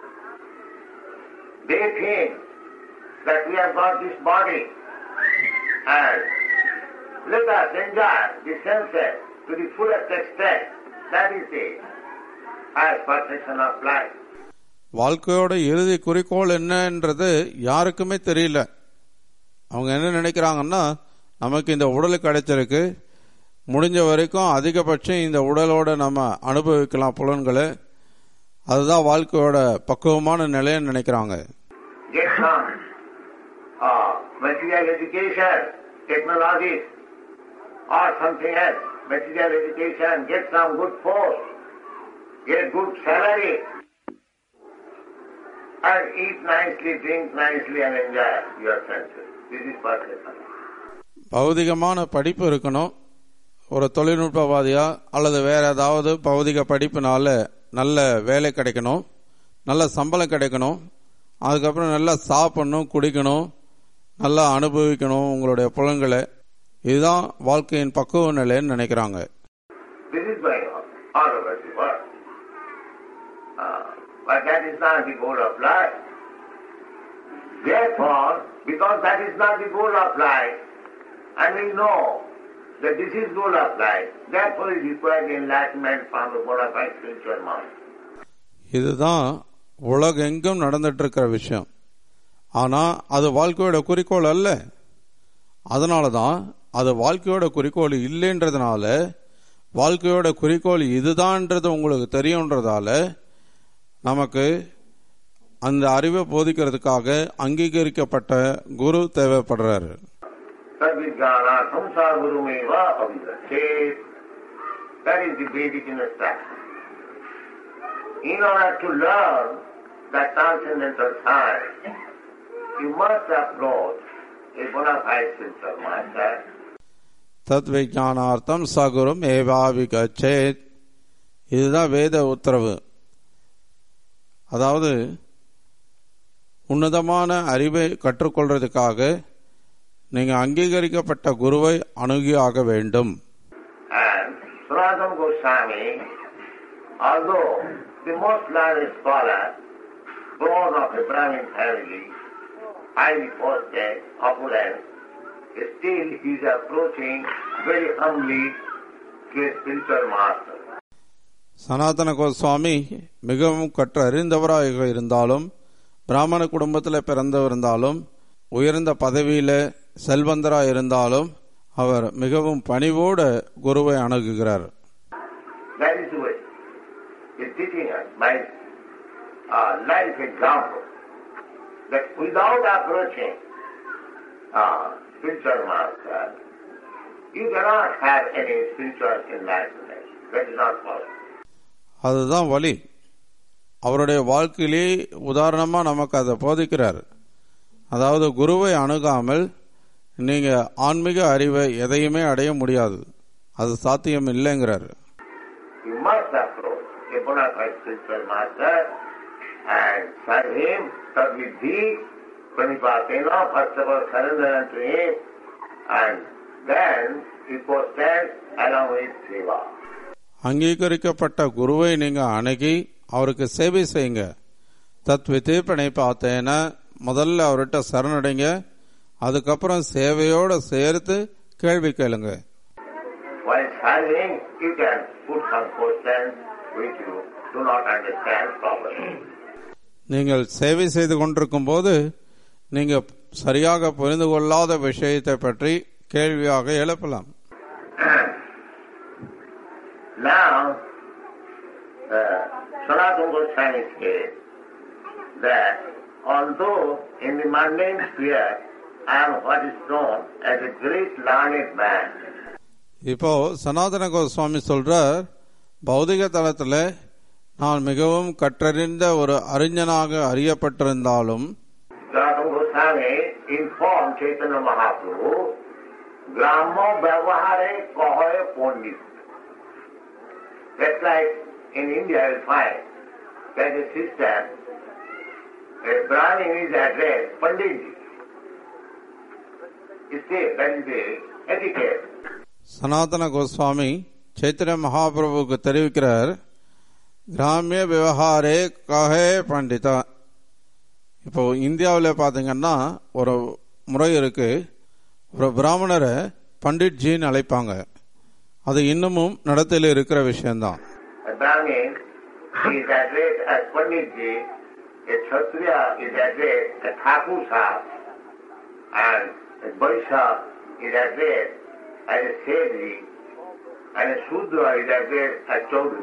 They think that we have got this body and let us enjoy the senses to the fullest extent. That is the highest perfection of life. வாழ்க்கையோட இறுதி குறிக்கோள் என்னன்றது யாருக்குமே தெரியல அவங்க என்ன நினைக்கிறாங்கன்னா நமக்கு இந்த உடல் கிடைச்சிருக்கு முடிஞ்ச வரைக்கும் அதிகபட்சம் இந்த உடலோட நம்ம அனுபவிக்கலாம் புலன்களை அதுதான் வாழ்க்கையோட பக்குவமான நிலைன்னு நினைக்கிறாங்க Get some uh, material education, technology, or something else. Material education, get some good post, get good salary, and eat nicely, drink nicely, and enjoy your senses. This is perfect. பௌதிகமான படிப்பு இருக்கணும் ஒரு தொழில்நுட்பவாதியா அல்லது வேற ஏதாவது பௌதிக படிப்புனால நல்ல வேலை கிடைக்கணும் நல்ல சம்பளம் கிடைக்கணும் அதுக்கப்புறம் நல்லா சாப்பிடணும் குடிக்கணும் நல்லா அனுபவிக்கணும் உங்களுடைய புலன்களை இதுதான் வாழ்க்கையின் பக்குவ நிலைன்னு நினைக்கிறாங்க This is going on all over the world. Uh, but that is not the goal of life. Therefore, because that is not the goal of life, and we know that this is goal of life, therefore it requires enlightenment from the bona fide spiritual mind. இதுதான் உலகெங்கும் நடந்துட்டு இருக்கிற விஷயம் ஆனா அது வாழ்க்கையோட குறிக்கோள் அல்ல அதனால தான் அது வாழ்க்கையோட குறிக்கோள் இல்லைன்றதுனால வாழ்க்கையோட குறிக்கோள் இதுதான்ன்றது உங்களுக்கு தெரியுன்றதால நமக்கு அந்த அறிவை போதிக்கிறதுக்காக அங்கீகரிக்கப்பட்ட குரு தேவைப்படுறாரு Sadvigyanatham sargurumeva avidachet. That is the Vedic instruction. In order to learn that transcendental science, you must approach a bona fide spiritual master தத் விஜானார்த்தம் சகுரும் ஏவாவிகச்சேத் இதுதான் வேத உத்தரவு அதாவது உன்னதமான அறிவை கற்றுக்கொள்றதுக்காக நீங்க அங்கீகரிக்கப்பட்ட குருவை அணுகியாக வேண்டும் And Sanatana Goswami, although the most learned scholar, born of a Brahmin family, highly posted, opulent, still he is approaching very humbly to a spiritual master. சனாதன கோஸ்வாமி மிகவும் கற்று அறிந்தவராக இருந்தாலும் பிராமண குடும்பத்தில் பிறந்தவிருந்தாலும் உயர்ந்த பதவியில செல்வந்தராக இருந்தாலும் அவர் மிகவும் பணிவோடு குருவை அணுகுகிறார் That is the way. He is teaching us by uh, life example that without approaching uh, spiritual master, you cannot have any spiritual enlightenment. That is not possible. அதுதான் வழி அவருடைய வாழ்க்கையிலே உதாரணமா நமக்கு அதை போதிக்கிறார் அதாவது குருவை அணுகாமல் நீங்க ஆன்மீக அறிவை எதையுமே அடைய முடியாது அது சாத்தியம் இல்லைங்கிறார் You must approach a bona fide spiritual master and serve him, sadvidhi, pranipatena, first of all surrender unto him, and then you go stand along with seva. அங்கீகரிக்கப்பட்ட குருவை நீங்க அணுகி அவருக்கு சேவை செய்யுங்க தத்வித்து பிணைப்பாத்தேன முதல்ல அவர்கிட்ட சரணடைங்க அதுக்கப்புறம் சேவையோட சேர்த்து கேள்வி கேளுங்க While serving, you can put some questions which you do not understand properly. நீங்கள் சேவை செய்து கொண்டிருக்கும் போது நீங்க சரியாக புரிந்து கொள்ளாத விஷயத்தை பற்றி கேள்வியாக எழுப்பலாம் Now, uh, Sanatana Goswami says that although in the mundane sphere I am what is known as a great learned man, இப்போ சனாதன கோஸ்வாமி சொல்றார் பௌதிக தளத்துல நான் மிகவும் கற்றறிந்த ஒரு அறிஞனாக அறியப்பட்டிருந்தாலும் Sanatana Goswami informed Chaitanya Mahaprabhu, Gramma Vyavahare Kahoy Pondit. Just like in India you find that a system, a Brahmin is addressed Panditji. You see, that is the etiquette. சனாதன கோஸ்வாமி சைத்திர மகாபிரபுவுக்கு தெரிவிக்கிறார் கிராமிய விவகாரே கஹே பண்டிதா இப்போ இந்தியாவில் பார்த்தீங்கன்னா ஒரு முறை இருக்கு ஒரு பிராமணரை பண்டிட்ஜின்னு அழைப்பாங்க அது இன்னமும் நடத்தையில் இருக்கிற விஷயம்தான் A Brahmin is addressed as Panditji, a Kshatriya is addressed as Thakur Sahib, and a Vaishya is addressed as a Sethji, and a Shudra is addressed as Chaudhary.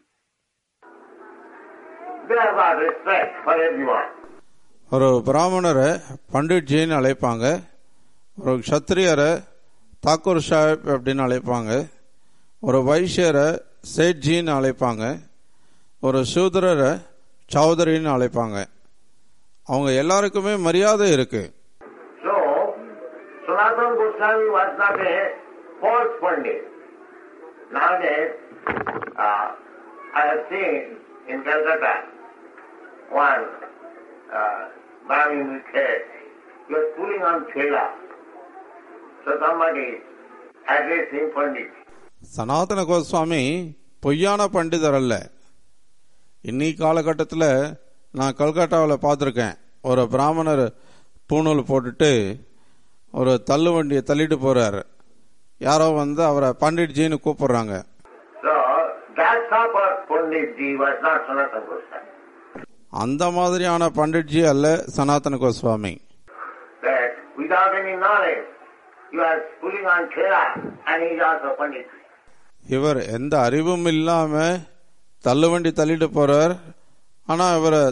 They have got respect for everyone. ஒரு பிராமணரை பண்டிட்ஜின்னு அழைப்பாங்க ஒரு க்ஷத்திரியரை தாக்கூர் சாஹிப் அப்படின்னு அழைப்பாங்க ஒரு வைஷ்யரை சேட்ஜின்னு அழைப்பாங்க ஒரு சூதரரை சௌதரின்னு அழைப்பாங்க அவங்க எல்லாருக்குமே மரியாதை இருக்கு So, Sanatana Goswami was not a false Pandit. Nowadays, uh, I have seen in Calcutta one uh, Brahmin with head. He was pulling on Chela. So somebody addressed him Pandit. சனாதன கோஸ்வாமி பொய்யான பண்டிதர் அல்ல இன்னி காலகட்டத்தில் நான் கல்கட்டாவில் பார்த்துருக்கேன் ஒரு பிராமணர் பூணூல் போட்டுட்டு ஒரு தள்ளு வண்டியை தள்ளிட்டு போறாரு யாரோ வந்து அவரை பண்டிட்ஜின்னு கூப்பிடுறாங்க So that sort of Pandit ji was not Sanatana Goswami. அந்த மாதிரியான பண்டிட்ஜி அல்ல சனாதன Goswami That without any knowledge, you are pulling on Chela and he is also Pandit. இவர் எந்த அறிவும் இல்லாம தள்ளுவண்டி தள்ளிட்டு போறார் ஆனா இவரை த-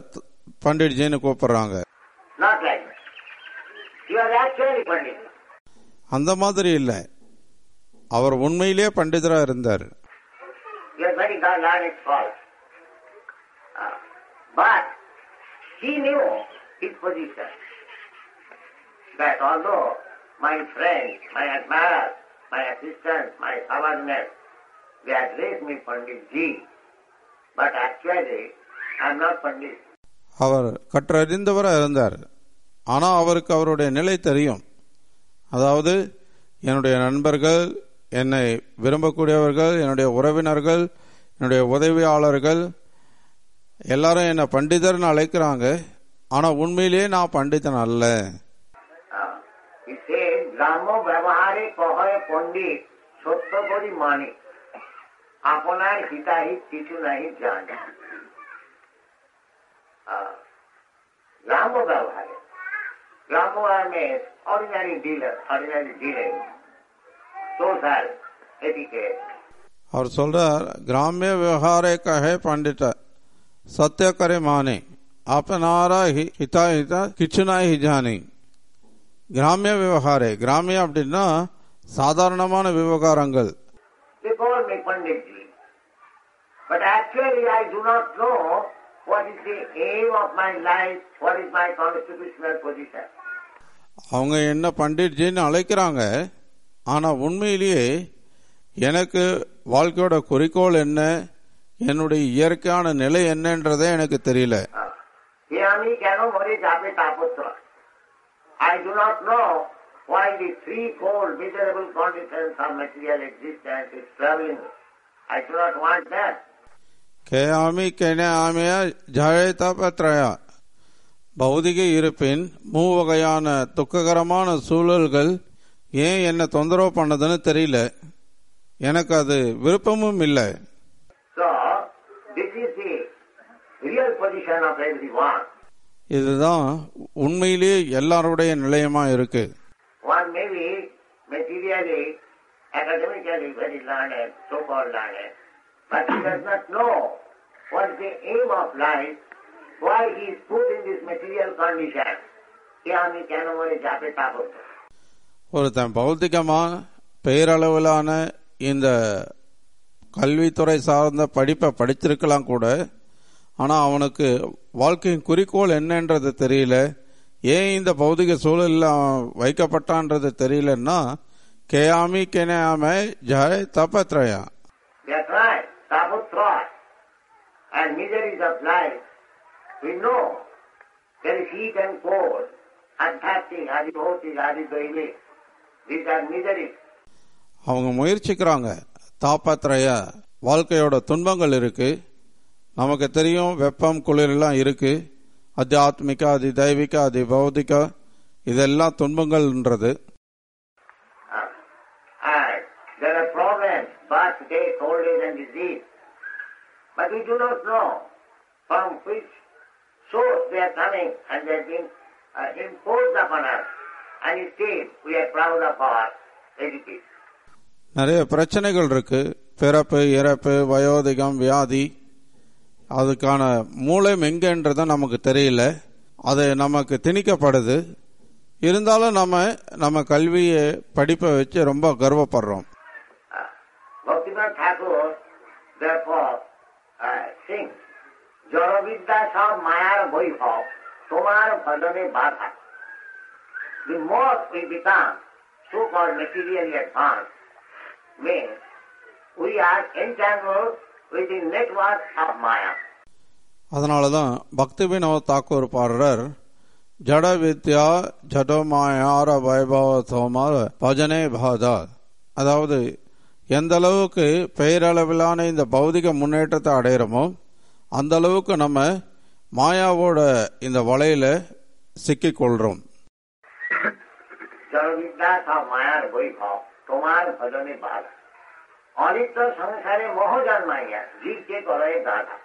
பண்டிட்ஜின்னு கூப்பிடுறாங்க Not like that. He was actually Pandit. அந்த மாதிரி இல்லை அவர் உண்மையிலேயே பண்டிதரா இருந்தார் He was very God learned it's false. Uh, but he knew his position. That although my friends, my admirers, my assistants, my subordinates, they address me Pandit Ji, but actually I am not Pandit. அவர் கற்றறிந்தவரா இருந்தார் ஆனா அவருக்கு அவருடைய நிலை தெரியும் அதாவது என்னுடைய நண்பர்கள் என்னை விரும்பக்கூடியவர்கள் என்னுடைய உறவினர்கள் என்னுடைய உதவியாளர்கள் எல்லாரும் என்னை பண்டிதர்னு அழைக்கிறாங்க ஆனா உண்மையிலேயே நான் பண்டிதன் அல்ல Uh, he says, গ্রাম্য ব্যবহারে কহয় পণ্ডিত সত্য করি মানে আপনার হিতাহিত কিছু নাহি জানে Uh, গ্রাম্য ব্যবহারে গ্রাম্য means ordinary dealer, ordinary dealing, social etiquette, அவர் சொல்றார் கிராமிய விவகாரே கஹே பண்டித சத்திய கரே மானே அப்பனாரா ஹி- ஹிதா ஹிதா கிச்சுனா ஹி ஜானி கிராமிய விவகாரே கிராமிய அப்படின்னா சாதாரணமான விவகாரங்கள் They call me Panditji. But actually I do not know what is the aim of my life, what is my constitutional position. அவங்க என்ன பண்டிட்ஜின்னு அழைக்கிறாங்க ஆனா உண்மையிலேயே எனக்கு வாழ்க்கையோட குறிக்கோள் என்ன என்னுடைய இயற்கையான நிலை என்னன்றதே எனக்கு தெரியல হে আমি কেন মরে যাবে তাপত্র I do not know why the threefold miserable conditions of material existence is troubling me. I do not want that. கேயாமி கெனாமிய ஜாயதபத்ரயா பௌதிக இருப்பின் மூவகையான துக்ககரமான சூழல்கள் ஏன் என்ன தொந்தரவு பண்ணதுன்னு தெரியல எனக்கு அது விருப்பமும் இல்லை So, this is the real position of everyone. இதுதான் உண்மையிலேயே எல்லாருடைய நிலையமா இருக்கு One may be materially, academically very learned, so-called learned, but he does not know what is the aim of life, why he is put in this material condition. কে আমি কেন মরে যাবে তা বলতে ஒருத்தன் பௌத்திகமா பெயரளவிலான இந்த கல்வித்துறை சார்ந்த படிப்பை படிச்சிருக்கலாம் கூட ஆனா அவனுக்கு வாழ்க்கையின் குறிக்கோள் என்னன்றது தெரியல ஏன் இந்த பௌதிக சூழலில் அவன் வைக்கப்பட்டான்றது தெரியலன்னா கேயாமி கெனாம ஜாய் தபத்ரயா That's right, tapotroy and miseries of life. We know there is heat and cold, adhyatic, adibhotic, adidoilic. These are miseries. அவங்க முயற்சிக்கிறாங்க தாபத்ரய வாழ்க்கையோட துன்பங்கள் இருக்கு நமக்கு தெரியும் வெப்பம் குளிர் எல்லாம் இருக்கு அத்தியாத்மிக அதி தெய்வீக அதி பௌதிக இதெல்லாம் துன்பங்கள்ன்றது Uh, and there are problems, birth, death, old age and disease. But we do not know from which source they are coming and they have been uh, imposed upon us. And still we are proud of our education. நிறைய பிரச்சனைகள் இருக்கு பிறப்பு இறப்பு வயோதிகம் வியாதி அதுக்கான மூலம் எங்கன்றத நமக்கு தெரியல அது நமக்கு திணிக்கப்படுது இருந்தாலும் நம்ம நம்ம கல்வியை படிப்பை வச்சு ரொம்ப கர்வப்படுறோம் Uh, Bhaktivinoda Thakur therefore uh, sings, জড়বিদ্যা সব মায়ার বৈভব তোমার ভজনে বাধা The more we become so-called materially advanced, means we are entangled with the network of Maya. அதனால தான் பக்தி வினோத் தாக்கூர் பாடுறார் ஜட வித்யா ஜடமாயார வைபவ சோமார பஜனே பாதா அதாவது எந்த அளவுக்கு பெயரளவிலான இந்த பௌதிக முன்னேற்றத்தை அடையிறோமோ அந்த அளவுக்கு நம்ம மாயாவோட இந்த வலையில சிக்கிக் கொள்றோம் জড়বিদ্যা সব মায়ার বৈভব তোমার ভজনে বাধা অনিত্য সংসারে মোহ জন্মাইয়া জীবকে করে গাধা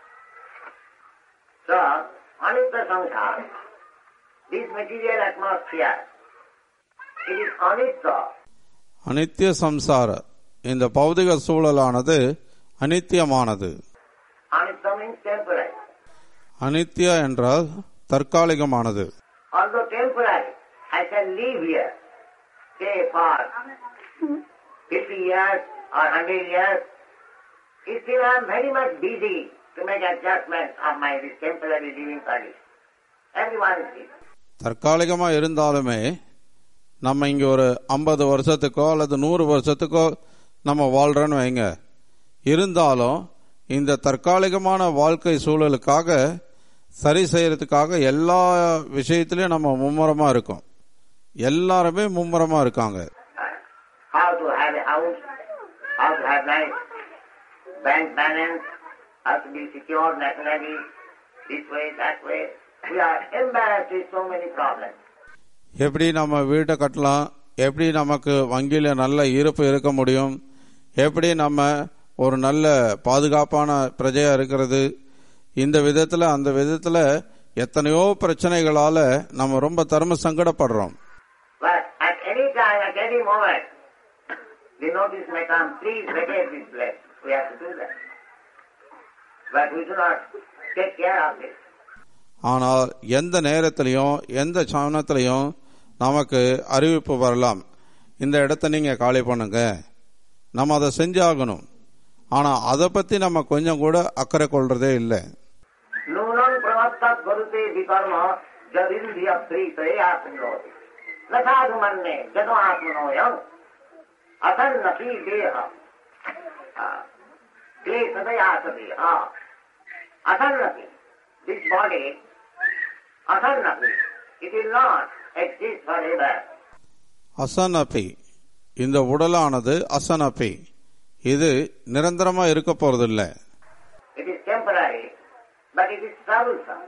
So, অনিত্য সংসার this material atmosphere it is anitya அனித்திய சம்சார இந்த பௌதிக சூழலானது அனித்தியமானது anitya means temporary அனித்திய என்றால் தற்காலிகமானது Although temporary, I can live here, say for 50 years or 100 years. Still I am very much busy to make adjustment of my this temporary living condition. Everyone is busy. தற்காலிகமா இருந்தாலுமே நம்ம இங்க ஒரு ஐம்பது வருஷத்துக்கோ அல்லது நூறு வருஷத்துக்கோ நம்ம வாழ்றோன்னு வைங்க இருந்தாலும் இந்த தற்காலிகமான வாழ்க்கை சூழலுக்காக சரி செய்யறதுக்காக எல்லா விஷயத்திலயும் நம்ம மும்முரமா இருக்கோம் எல்லாருமே மும்முரமா இருக்காங்க How to have a house, how to have nice bank balance, how to be secured nationally, this way, that way. We are embarrassed with so many problems. எப்படி நம்ம வீட்டை கட்டலாம் எப்படி நமக்கு வங்கியில நல்ல இருப்பு இருக்க முடியும் எப்படி நம்ம ஒரு நல்ல பாதுகாப்பான பிரஜையா இருக்கிறது இந்த விதத்துல அந்த விதத்துல எத்தனையோ பிரச்சனைகளால நம்ம ரொம்ப தர்ம சங்கடப்படுறோம் But at any time, at any moment, the notice may come, please vacate this place. We have to do that. But we do not take care of this. ஆனால் எந்த நேரத்திலையும் எந்த சமயத்திலையும் நமக்கு அறிவிப்பு வரலாம் இந்த இடத்த நீங்க காலி பண்ணுங்க நம்ம அதை செஞ்சாகணும் ஆனா அதை பத்தி நம்ம கொஞ்சம் கூட அக்கறை கொள்றதே இல்லை नूनं प्रवत्तः कुरुते विकर्म जदिन्द्रिय प्रीतये आत्मनोति न साधु मन्ये जनो आत्मनोऽयम् असन्नपि देह क्लेशदया देह असन्नपि दिस बॉडी असन्नपि it will not exist forever. அசனபி இந்த உடலானது அசனபி இது நிரந்தரமா இருக்க போறதில்ல It is temporary, but it is troublesome.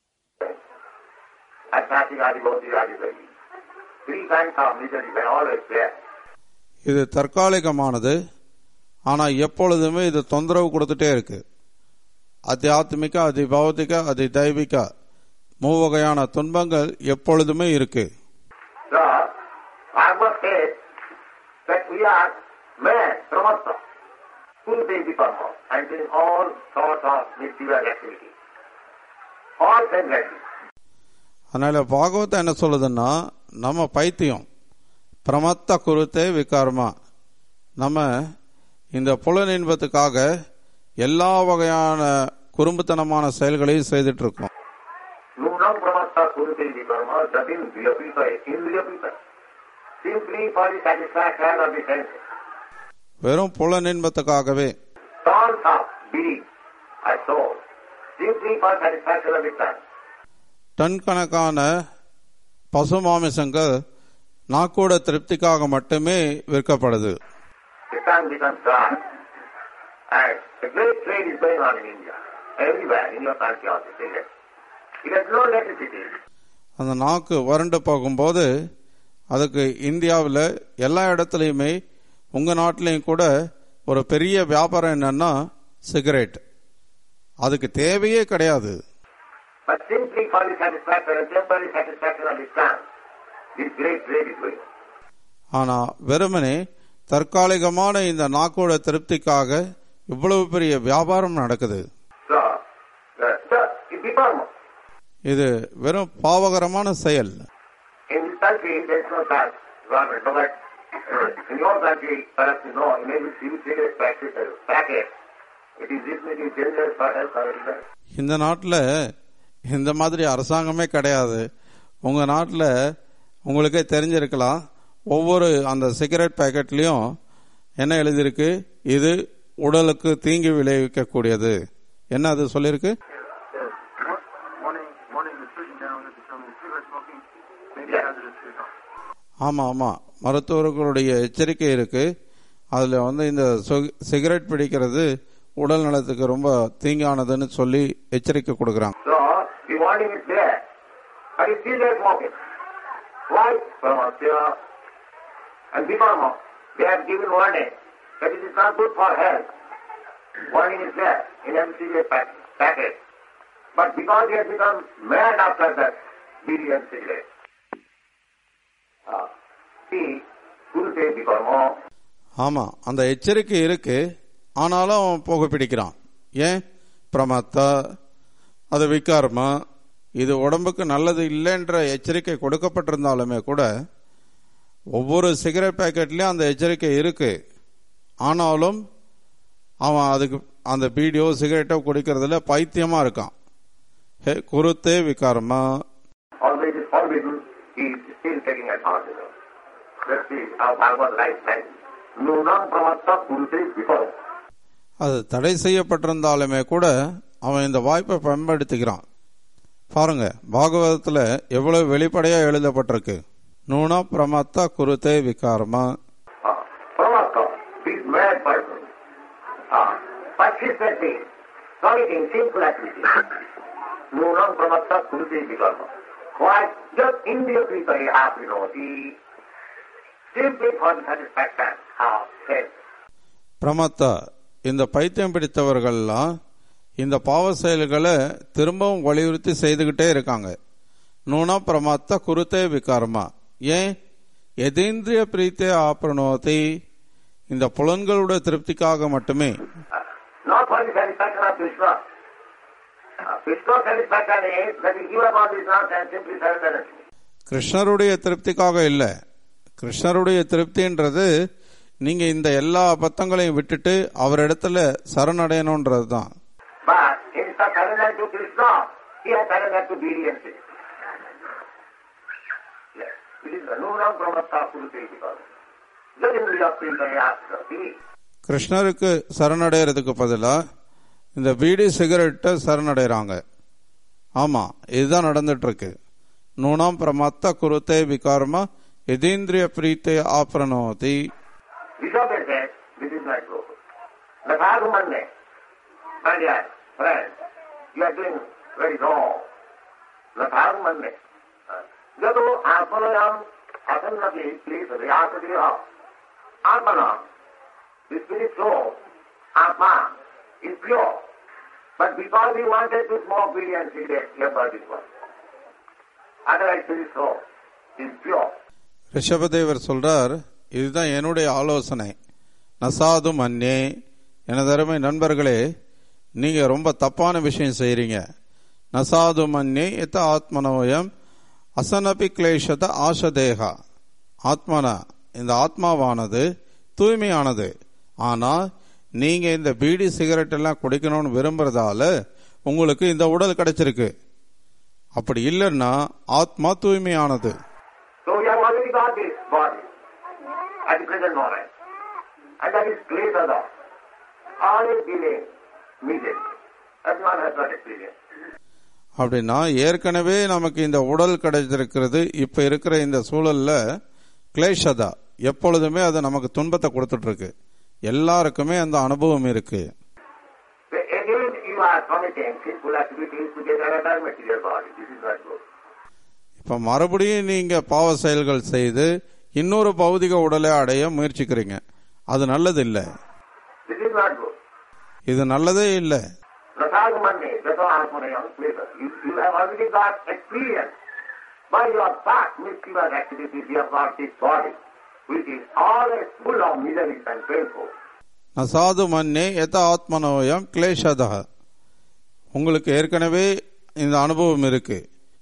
Adhyatmikadi, Bhautikadi, Vaidhi. Three kinds of misery were always there. இது தற்காலிகமானது ஆனா எப்பொழுதுமே இது தொந்தரவு கொடுத்துட்டே இருக்கு அத்தியாத்மிக அதி பௌத்திக அதி தெய்வீக மூவகையான துன்பங்கள் எப்பொழுதுமே இருக்கு So, Bhagavad says that we are men, pramata, full day karma, and doing all sorts of mischievous activities. All senseless. அதனால பாகவதம் என்ன சொல்லுதுன்னா நம்ம பைத்தியம் பிரமத்த குருத்தே விகாரமா நம்ம இந்த புலன் இன்பத்துக்காக எல்லா வகையான குறும்புத்தனமான செயல்களையும் செய்துட்டு இருக்கோம் Nunam pramata kurute vikarma, jatin vyapita, indriyapita. Simply for the satisfaction of the senses. வெறும் புலன் இன்பத்துக்காகவே Tons of belief are sold. Simply for satisfaction of the sense. Ton கணக்கான பசு மாமிசங்கள் நாக்கோட திருப்திக்காக மட்டுமே விற்கப்படுது The sun becomes dark. And a great trade is going on in India. Everywhere, in your country also, cigarettes. It has no necessity. அந்த நாக்கு வறண்டு போகும்போது அதுக்கு இந்தியாவில் எல்லா இடத்துலையுமே உங்க நாட்டிலையும் கூட ஒரு பெரிய வியாபாரம் என்னன்னா சிகரெட் அதுக்கு தேவையே கிடையாது But simply for the satisfaction and temporary satisfaction of the sun, this great trade is going on. ஆனா வெறுமனே தற்காலிகமான இந்த நாக்கோட திருப்திக்காக இவ்வளவு பெரிய வியாபாரம் நடக்குது So, the, the, it becomes, இது வெறும் பாவகரமான செயல் in this country, there is no such government. But uh, in your country, perhaps you know, in every civil cigarette packet, uh, packet, it is this many dangerous for health or illness. இந்த நாட்டில் இந்த மாதிரி அரசாங்கமே கிடையாது உங்க நாட்டில் உங்களுக்கே தெரிஞ்சிருக்கலாம் ஒவ்வொரு அந்த சிகரெட் பேக்கெட்லயும் என்ன எழுதியிருக்கு இது உடலுக்கு தீங்கு விளைவிக்கக்கூடியது என்ன அது சொல்லியிருக்கு warning, warning the surgeon general that determined cigarette smoking may be hazardous to the health. ஆமா ஆமா மருத்துவர்களுடைய எச்சரிக்கை இருக்கு அதுல வந்து இந்த சொ- சிகரெட் பிடிக்கிறது உடல் நலத்துக்கு ரொம்ப தீங்கானதுன்னு சொல்லி எச்சரிக்கை கொடுக்கறாங்க So, the warning is there. But it's still there smoking. Why? Pramasya and Vikarma. They have given warning that it is not good for health. Warning is there in every cigarette pack- packet. But because they have become mad after that bidi and cigarette. Uh, see, Guru says Vikarma. ஆமா அந்த எச்சரிக்கை இருக்கு ஆனாலும் அவன் புகை பிடிக்கிறான் ஏன் பிரமத்தா அது விகாரமா இது உடம்புக்கு நல்லது இல்லைன்ற எச்சரிக்கை கொடுக்கப்பட்டிருந்தாலுமே கூட ஒவ்வொரு சிகரெட் பேக்கெட்லயும் அந்த எச்சரிக்கை இருக்கு ஆனாலும் அவன் அதுக்கு அந்த பீடியோ சிகரெட்டோ குடிக்கிறதுல பைத்தியமா இருக்கான் ஹே குருத்தே விகாரமா Although it is forbidden, he is still taking advantage of it. Let's see how Bhagavad right says. Nunam pramatta kurute before. அது தடை செய்யப்பட்டிருந்தாலுமே கூட அவன் இந்த வாய்ப்பை பயன்படுத்திக்கிறான் பாருங்க பாகவதத்துல எவ்வளவு வெளிப்படையா எழுதப்பட்டிருக்கு நூனா பிரமத்தா குருத்தே விகாரமா Uh, pramatta, this mad person, uh, persistently committing sinful activities. Nunam pramatta kurute before. Why? Just indifferently have you know, he simply for the satisfaction of self. பிரமத்தா இந்த பைத்தியம் பிடித்தவர்கள்லாம் இந்த பாவ செயல்களை திரும்பவும் வலியுறுத்தி செய்துகிட்டே இருக்காங்க நூனா பிரமத்தா குருத்தே விகாரமா ஏன் எதேந்திரிய பிரீத்தே ஆப்ரணோதி இந்த புலன்களுடைய திருப்திக்காக மட்டுமே Uh, not for the satisfaction of Krishna. Uh, Krishna's satisfaction is that he give up all this nonsense, simply surrender it. கிருஷ்ணருடைய திருப்திக்காக இல்லை கிருஷ்ணருடைய திருப்தின்றது நீங்க இந்த எல்லா அபத்தங்களையும் விட்டுட்டு அவரிடத்துல சரணடையணுன்றது தான் But instead of surrendering to Krishna, he has surrendered to deviancy. Yes. It is the Nunam Brahmatta Kurute because. Jadindriya Printayastra. See? கிருஷ்ணருக்கு சரணடைகிறதுக்கு பதிலா இந்த பீடி சிகரெட்டை சரணடைறாங்க ஆமா இதுதான் நடந்துட்டு இருக்கு நூனாம் பிரமத்த குருத்தே விகாரமா எதேந்திரிய பிரீத்தே ஆப்ரணோதி Vishwabhai said, this is not true. The Bhagavan my dear friend, you are doing very wrong. The Bhagavan Jado Atmanayam Asannati please Riyasadiha Atmana the spirit soul, Atma, is pure. But because he wanted to smoke brilliant cigarette, he burned this one. Otherwise spirit soul is pure. ரிஷபதேவர் சொல்றார் இதுதான் என்னுடைய ஆலோசனை நசாது மன்னே எனதருமை நண்பர்களே நீங்க ரொம்ப தப்பான விஷயம் செய்றீங்க நசாது மன்னே எத்த ஆத்மனோயம் அசனபி கிளேஷத ஆஷதேகா ஆத்மனா இந்த ஆத்மாவானது தூய்மையானது ஆனா நீங்க இந்த பீடி சிகரெட் எல்லாம் குடிக்கணும்னு விரும்புறதால உங்களுக்கு இந்த உடல் கிடைச்சிருக்கு அப்படி இல்லைன்னா ஆத்மா தூய்மையானது So we have already got this body at the present moment. And that is clear of all. All is dealing needed. That one has got experience. அப்படின்னா ஏற்கனவே நமக்கு இந்த உடல் கிடைச்சிருக்கிறது இப்ப இருக்கிற இந்த சூழல்ல கிளேஷதா எப்பொழுதுமே அது நமக்கு துன்பத்தை கொடுத்துட்டு இருக்கு எல்லாருக்குமே அந்த அனுபவம் இருக்கு So again you are committing sinful activities to get another material body. This is not good. இப்ப மறுபடியும் நீங்க பாவ செயல்கள் செய்து இன்னொரு பௌதிக உடலை அடைய முயற்சிக்கிறீங்க அது நல்லது இல்ல This is not good. இது நல்லதே இல்லை Rasagmane, Jato Atmanayam Kleta. You, you have already got experience. By your past mischievous activities, you have got this body, which is always full of miseries and painful. நசாது மன்னே எத ஆத்மனோயம் கிளேஷதா உங்களுக்கு ஏற்கனவே இந்த அனுபவம் இருக்கு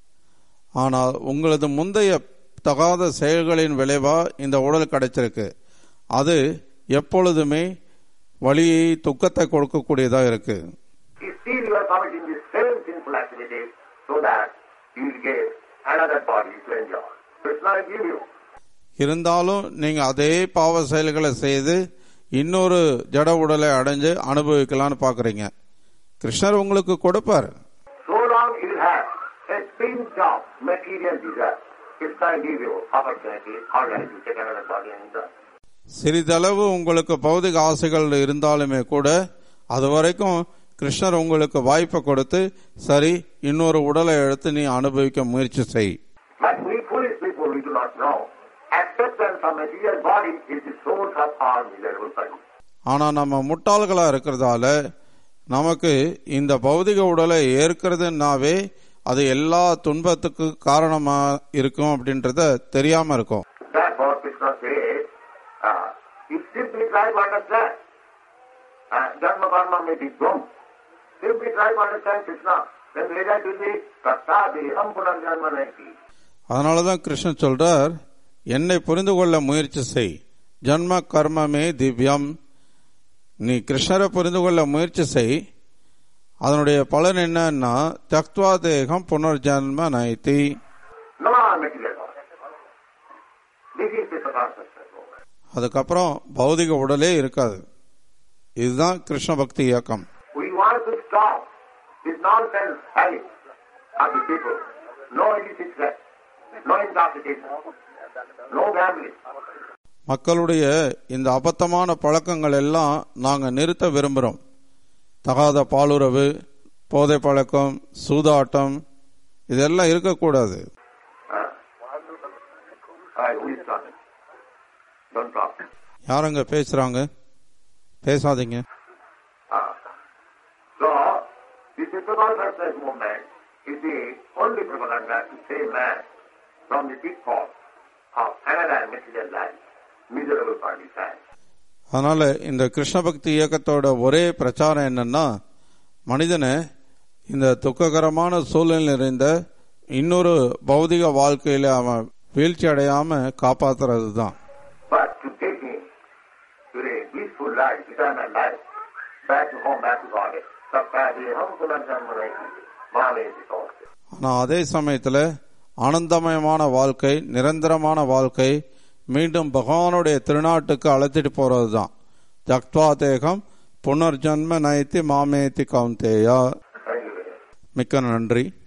ஆனால் உங்களது முந்தைய தகாத செயல்களின் விளைவா இந்த உடல் கிடைச்சிருக்கு அது எப்பொழுதுமே வலியை துக்கத்தை கொடுக்கக்கூடியதா இருக்கு Still you are committing the same sinful activities so that you will get another body to enjoy. Krishna will give you. இருந்தாலும் நீங்க அதே பாவ செயல்களை செய்து இன்னொரு ஜட உடலை அடைஞ்சு அனுபவிக்கலாம்னு பாக்குறீங்க கிருஷ்ணர் உங்களுக்கு கொடுப்பார் So long you will have a pinch of material desire. Krishna will give you opportunity, all right, you take another body and enjoy. சிறிதளவு உங்களுக்கு பௌதிக ஆசைகள் இருந்தாலுமே கூட அது வரைக்கும் கிருஷ்ணர் உங்களுக்கு வாய்ப்பை கொடுத்து சரி இன்னொரு உடலை எடுத்து நீ அனுபவிக்க முயற்சி செய் But we foolish people, we do not know. Acceptance of material body is the source of our miserable condition. ஆனா நம்ம முட்டாள்களா இருக்கிறதால நமக்கு இந்த பௌதிக உடலை ஏற்கிறதுனாவே அது எல்லா துன்பத்துக்கு காரணமா இருக்கும் அப்படின்றத தெரியாம இருக்கும் Therefore, Krishna says, uh, you simply try to understand. Uh, Dharma karma may be wrong. Simply try to understand Krishna. then the result will be Tatta Deham Punarjanma Naiti. அதனால தான் கிருஷ்ணன் சொல்றார் என்னை புரிந்து கொள்ள முயற்சி செய் ஜன்ம கர்மமே திவ்யம் நீ கிருஷ்ணரை புரிந்து கொள்ள முயற்சி செய் அதனுடைய பலன் என்னன்னா தக்துவா தேகம் புனர்ஜன்ம நைத்தி No more material body. This is the consciousness movement. அதுக்கப்புறம் பௌதிக உடலே இருக்காது இதுதான் கிருஷ்ண பக்தி இயக்கம் We want to stop this nonsense habit of the people. No illicit sex, no intoxication, no gambling. மக்களுடைய இந்த அபத்தமான பழக்கங்கள் எல்லாம் நாங்க நிறுத்த விரும்புறோம் தகாத பாலுறவு போதை பழக்கம் சூதாட்டம் இதெல்லாம் இருக்கக்கூடாது Uh, I who is talking? Don't talk. யாருங்க பேசுறாங்க பேசாதீங்க Uh, so, this physical consciousness movement is the only propaganda to save man from the pitfall of another material life, miserable condition. அதனால இந்த கிருஷ்ண பக்தி இயக்கத்தோட ஒரே பிரச்சாரம் என்னன்னா மனிதனை இந்த துக்ககரமான சூழ்நிலை இருந்த இன்னொரு பௌதிக வாழ்க்கையில அவன் வீழ்ச்சி அடையாம காப்பாத்துறது தான் But to take him to a peaceful life, eternal life, back to home, back to God, Sakkadi Ham Pulanjanmanaki, Mahavesi Kosya. ஆனா அதே சமயத்துல ஆனந்தமயமான வாழ்க்கை நிரந்தரமான வாழ்க்கை மீண்டும் பகவானுடைய திருநாட்டுக்கு அழைச்சிட்டு போறது தான் தக்வா தேகம் புனர்ஜன்ம நயத்தி மாமேத்தி கவுந்தேயா Thank you very much. மிக்க நன்றி